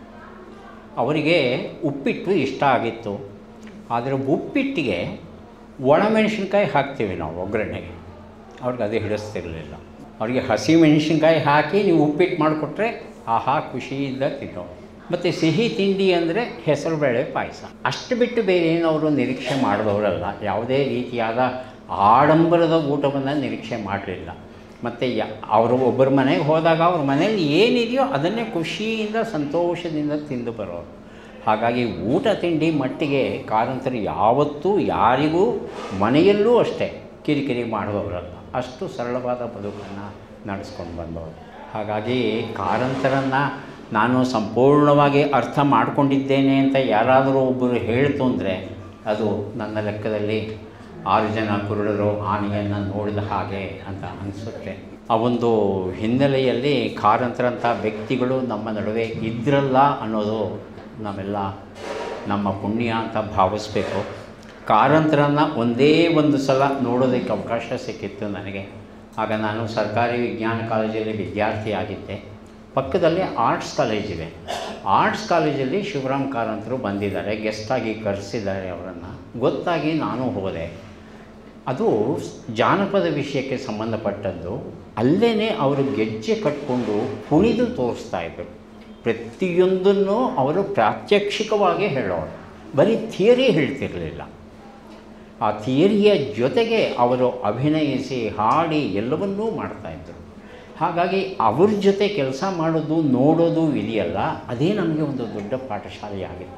ಅವರಿಗೆ ಉಪ್ಪಿಟ್ಟು ಇಷ್ಟ ಆಗಿತ್ತು ಆದರೆ ಉಪ್ಪಿಟ್ಟಿಗೆ ಒಣಮೆಣಸಿನ್ಕಾಯಿ ಹಾಕ್ತೀವಿ ನಾವು ಒಗ್ಗರಣೆಗೆ ಅವ್ರಿಗೆ ಅದು ಹಿಡಿಸ್ತಿರಲಿಲ್ಲ ಅವರಿಗೆ ಹಸಿ ಮೆಣಸಿನ್ಕಾಯಿ ಹಾಕಿ ನೀವು ಉಪ್ಪಿಟ್ಟು ಮಾಡಿಕೊಟ್ರೆ ಆಹಾ ಖುಷಿಯಿಂದ ತಿನ್ನೋ ಮತ್ತು ಸಿಹಿ ತಿಂಡಿ ಅಂದರೆ ಹೆಸರುಬೇಳೆ ಪಾಯಸ ಅಷ್ಟು ಬಿಟ್ಟು ಬೇರೆ ಏನು ಅವರು ನಿರೀಕ್ಷೆ ಮಾಡಿದವರಲ್ಲ ಯಾವುದೇ ರೀತಿಯಾದ ಆಡಂಬರದ ಊಟವನ್ನು ನಿರೀಕ್ಷೆ ಮಾಡಲಿಲ್ಲ ಮತ್ತು ಯ ಅವರು ಒಬ್ಬರ ಮನೆಗೆ ಹೋದಾಗ ಅವ್ರ ಮನೇಲಿ ಏನಿದೆಯೋ ಅದನ್ನೇ ಖುಷಿಯಿಂದ ಸಂತೋಷದಿಂದ ತಿಂದು ಬರೋರು ಹಾಗಾಗಿ ಊಟ ತಿಂಡಿ ಮಟ್ಟಿಗೆ ಕಾರಂತರು ಯಾವತ್ತೂ ಯಾರಿಗೂ ಮನೆಯಲ್ಲೂ ಅಷ್ಟೇ ಕಿರಿಕಿರಿ ಮಾಡುವವರಲ್ಲ ಅಷ್ಟು ಸರಳವಾದ ಬದುಕನ್ನು ನಡೆಸ್ಕೊಂಡು ಬಂದವರು ಹಾಗಾಗಿ ಕಾರಂತರನ್ನು ನಾನು ಸಂಪೂರ್ಣವಾಗಿ ಅರ್ಥ ಮಾಡ್ಕೊಂಡಿದ್ದೇನೆ ಅಂತ ಯಾರಾದರೂ ಒಬ್ಬರು ಹೇಳ್ತು ಅಂದರೆ ಅದು ನನ್ನ ಲೆಕ್ಕದಲ್ಲಿ ಆರು ಜನ ಕುರುಡರು ಆನೆಯನ್ನು ನೋಡಿದ ಹಾಗೆ ಅಂತ ಅನಿಸುತ್ತೆ ಆ ಒಂದು ಹಿನ್ನೆಲೆಯಲ್ಲಿ ಕಾರಂತರಂಥ ವ್ಯಕ್ತಿಗಳು ನಮ್ಮ ನಡುವೆ ಇದ್ರಲ್ಲ ಅನ್ನೋದು ನಾವೆಲ್ಲ ನಮ್ಮ ಪುಣ್ಯ ಅಂತ ಭಾವಿಸ್ಬೇಕು ಕಾರಂತರನ್ನು ಒಂದೇ ಒಂದು ಸಲ ನೋಡೋದಕ್ಕೆ ಅವಕಾಶ ಸಿಕ್ಕಿತ್ತು ನನಗೆ ಆಗ ನಾನು ಸರ್ಕಾರಿ ವಿಜ್ಞಾನ ಕಾಲೇಜಲ್ಲಿ ವಿದ್ಯಾರ್ಥಿಯಾಗಿದ್ದೆ ಪಕ್ಕದಲ್ಲಿ ಆರ್ಟ್ಸ್ ಕಾಲೇಜಿದೆ ಆರ್ಟ್ಸ್ ಕಾಲೇಜಲ್ಲಿ ಶಿವರಾಮ್ ಕಾರಂತರು ಬಂದಿದ್ದಾರೆ ಗೆಸ್ಟಾಗಿ ಕರೆಸಿದ್ದಾರೆ ಅವರನ್ನು ಗೊತ್ತಾಗಿ ನಾನು ಹೋದೆ ಅದು ಜಾನಪದ ವಿಷಯಕ್ಕೆ ಸಂಬಂಧಪಟ್ಟದ್ದು ಅಲ್ಲೇ ಅವರು ಗೆಜ್ಜೆ ಕಟ್ಕೊಂಡು ಕುಣಿದು ತೋರಿಸ್ತಾ ಇದ್ದರು ಪ್ರತಿಯೊಂದನ್ನು ಅವರು ಪ್ರಾತ್ಯಕ್ಷಿಕವಾಗಿ ಹೇಳೋರು ಬರೀ ಥಿಯರಿ ಹೇಳ್ತಿರಲಿಲ್ಲ ಆ ಥಿಯರಿಯ ಜೊತೆಗೆ ಅವರು ಅಭಿನಯಿಸಿ ಹಾಡಿ ಎಲ್ಲವನ್ನೂ ಮಾಡ್ತಾಯಿದ್ರು ಹಾಗಾಗಿ ಅವ್ರ ಜೊತೆ ಕೆಲಸ ಮಾಡೋದು ನೋಡೋದು ಇದೆಯಲ್ಲ ಅದೇ ನಮಗೆ ಒಂದು ದೊಡ್ಡ ಪಾಠಶಾಲೆಯಾಗಿತ್ತು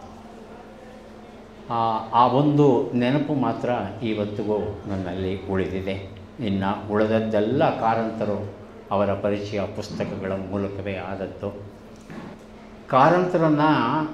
ಆ ಆ ಒಂದು ನೆನಪು ಮಾತ್ರ ಇವತ್ತಿಗೂ ನನ್ನಲ್ಲಿ ಉಳಿದಿದೆ ಇನ್ನು ಉಳಿದದ್ದೆಲ್ಲ ಕಾರಂತರು ಅವರ ಪರಿಚಯ ಪುಸ್ತಕಗಳ ಮೂಲಕವೇ ಆದದ್ದು ಕಾರಂತರನ್ನು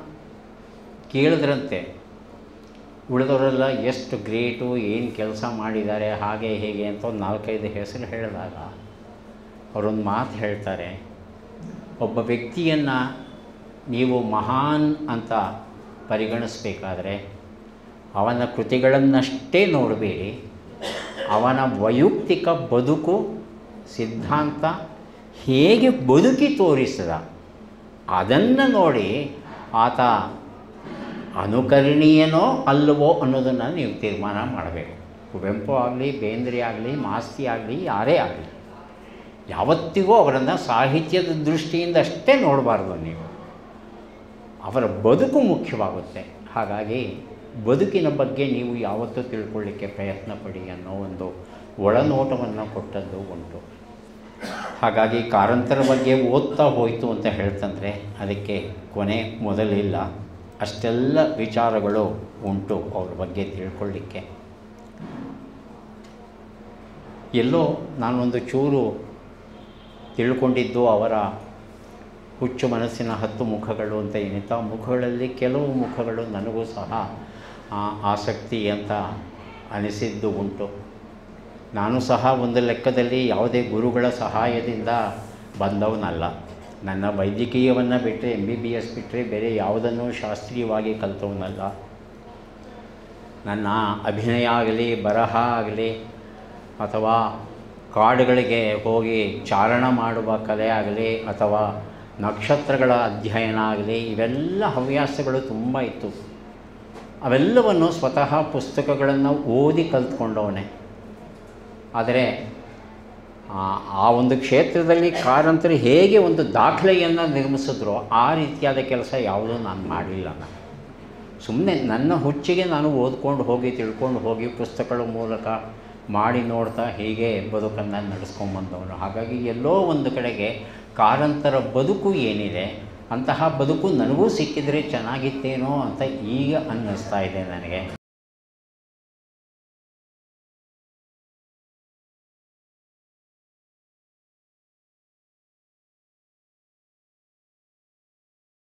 ಕೇಳಿದ್ರಂತೆ ಉಳಿದವರೆಲ್ಲ ಎಷ್ಟು ಗ್ರೇಟು ಏನು ಕೆಲಸ ಮಾಡಿದ್ದಾರೆ ಹಾಗೆ ಹೇಗೆ ಅಂತ ಒಂದು ನಾಲ್ಕೈದು ಹೆಸರು ಹೇಳಿದಾಗ ಅವರೊಂದು ಮಾತು ಹೇಳ್ತಾರೆ ಒಬ್ಬ ವ್ಯಕ್ತಿಯನ್ನು ನೀವು ಮಹಾನ್ ಅಂತ ಪರಿಗಣಿಸಬೇಕಾದ್ರೆ ಅವನ ಕೃತಿಗಳನ್ನಷ್ಟೇ ನೋಡಬೇಡಿ ಅವನ ವೈಯಕ್ತಿಕ ಬದುಕು ಸಿದ್ಧಾಂತ ಹೇಗೆ ಬದುಕಿ ತೋರಿಸಿದ ಅದನ್ನು ನೋಡಿ ಆತ ಅನುಕರಣೀಯನೋ ಅಲ್ಲವೋ ಅನ್ನೋದನ್ನು ನೀವು ತೀರ್ಮಾನ ಮಾಡಬೇಕು ಕುವೆಂಪು ಆಗಲಿ ಬೇಂದ್ರೆ ಆಗಲಿ ಮಾಸ್ತಿ ಆಗಲಿ ಯಾರೇ ಆಗಲಿ ಯಾವತ್ತಿಗೂ ಅವರನ್ನು ಸಾಹಿತ್ಯದ ದೃಷ್ಟಿಯಿಂದ ಅಷ್ಟೇ ನೋಡಬಾರ್ದು ನೀವು ಅವರ ಬದುಕು ಮುಖ್ಯವಾಗುತ್ತೆ ಹಾಗಾಗಿ ಬದುಕಿನ ಬಗ್ಗೆ ನೀವು ಯಾವತ್ತೂ ತಿಳ್ಕೊಳ್ಳಿಕ್ಕೆ ಪ್ರಯತ್ನ ಪಡಿ ಅನ್ನೋ ಒಂದು ಒಳನೋಟವನ್ನು ಕೊಟ್ಟದ್ದು ಉಂಟು ಹಾಗಾಗಿ ಕಾರಂತರ ಬಗ್ಗೆ ಓದ್ತಾ ಹೋಯಿತು ಅಂತ ಹೇಳ್ತಂದರೆ ಅದಕ್ಕೆ ಕೊನೆ ಮೊದಲಿಲ್ಲ ಅಷ್ಟೆಲ್ಲ ವಿಚಾರಗಳು ಉಂಟು ಅವ್ರ ಬಗ್ಗೆ ತಿಳ್ಕೊಳ್ಳಿಕ್ಕೆ ಎಲ್ಲೋ ನಾನೊಂದು ಚೂರು ತಿಳ್ಕೊಂಡಿದ್ದು ಅವರ ಹುಚ್ಚು ಮನಸ್ಸಿನ ಹತ್ತು ಮುಖಗಳು ಅಂತ ಏನಿತ್ತು ಆ ಮುಖಗಳಲ್ಲಿ ಕೆಲವು ಮುಖಗಳು ನನಗೂ ಸಹ ಆ ಆಸಕ್ತಿ ಅಂತ ಅನಿಸಿದ್ದು ಉಂಟು ನಾನು ಸಹ ಒಂದು ಲೆಕ್ಕದಲ್ಲಿ ಯಾವುದೇ ಗುರುಗಳ ಸಹಾಯದಿಂದ ಬಂದವನಲ್ಲ ನನ್ನ ವೈದ್ಯಕೀಯವನ್ನು ಬಿಟ್ಟರೆ ಎಮ್ ಬಿ ಬಿ ಎಸ್ ಬಿಟ್ಟರೆ ಬೇರೆ ಯಾವುದನ್ನು ಶಾಸ್ತ್ರೀಯವಾಗಿ ಕಲಿತವನಲ್ಲ ನನ್ನ ಅಭಿನಯ ಆಗಲಿ ಬರಹ ಆಗಲಿ ಅಥವಾ ಕಾಡುಗಳಿಗೆ ಹೋಗಿ ಚಾರಣ ಮಾಡುವ ಕಲೆ ಆಗಲಿ ಅಥವಾ ನಕ್ಷತ್ರಗಳ ಅಧ್ಯಯನ ಆಗಲಿ ಇವೆಲ್ಲ ಹವ್ಯಾಸಗಳು ತುಂಬ ಇತ್ತು ಅವೆಲ್ಲವನ್ನು ಸ್ವತಃ ಪುಸ್ತಕಗಳನ್ನು ಓದಿ ಕಲ್ತ್ಕೊಂಡವನೇ ಆದರೆ ಆ- ಆ ಒಂದು ಕ್ಷೇತ್ರದಲ್ಲಿ ಕಾರಂತರು ಹೇಗೆ ಒಂದು ದಾಖಲೆಯನ್ನು ನಿರ್ಮಿಸಿದ್ರೋ ಆ ರೀತಿಯಾದ ಕೆಲಸ ಯಾವುದೂ ನಾನು ಮಾಡಲಿಲ್ಲ ನಾನು ಸುಮ್ಮನೆ ನನ್ನ ಹುಚ್ಚಿಗೆ ನಾನು ಓದ್ಕೊಂಡು ಹೋಗಿ ತಿಳ್ಕೊಂಡು ಹೋಗಿ ಪುಸ್ತಕಗಳ ಮೂಲಕ ಮಾಡಿ ನೋಡ್ತಾ ಹೀಗೆ ಬದುಕನ್ನು ನಡೆಸ್ಕೊಂಬಂದವನು ಹಾಗಾಗಿ ಎಲ್ಲೋ ಒಂದು ಕಡೆಗೆ ಕಾರಂತರ ಬದುಕು ಏನಿದೆ ಅಂತಹ ಬದುಕು ನನಗೂ ಸಿಕ್ಕಿದರೆ ಚೆನ್ನಾಗಿತ್ತೇನೋ ಅಂತ ಈಗ ಅನ್ನಿಸ್ತಾ ಇದೆ ನನಗೆ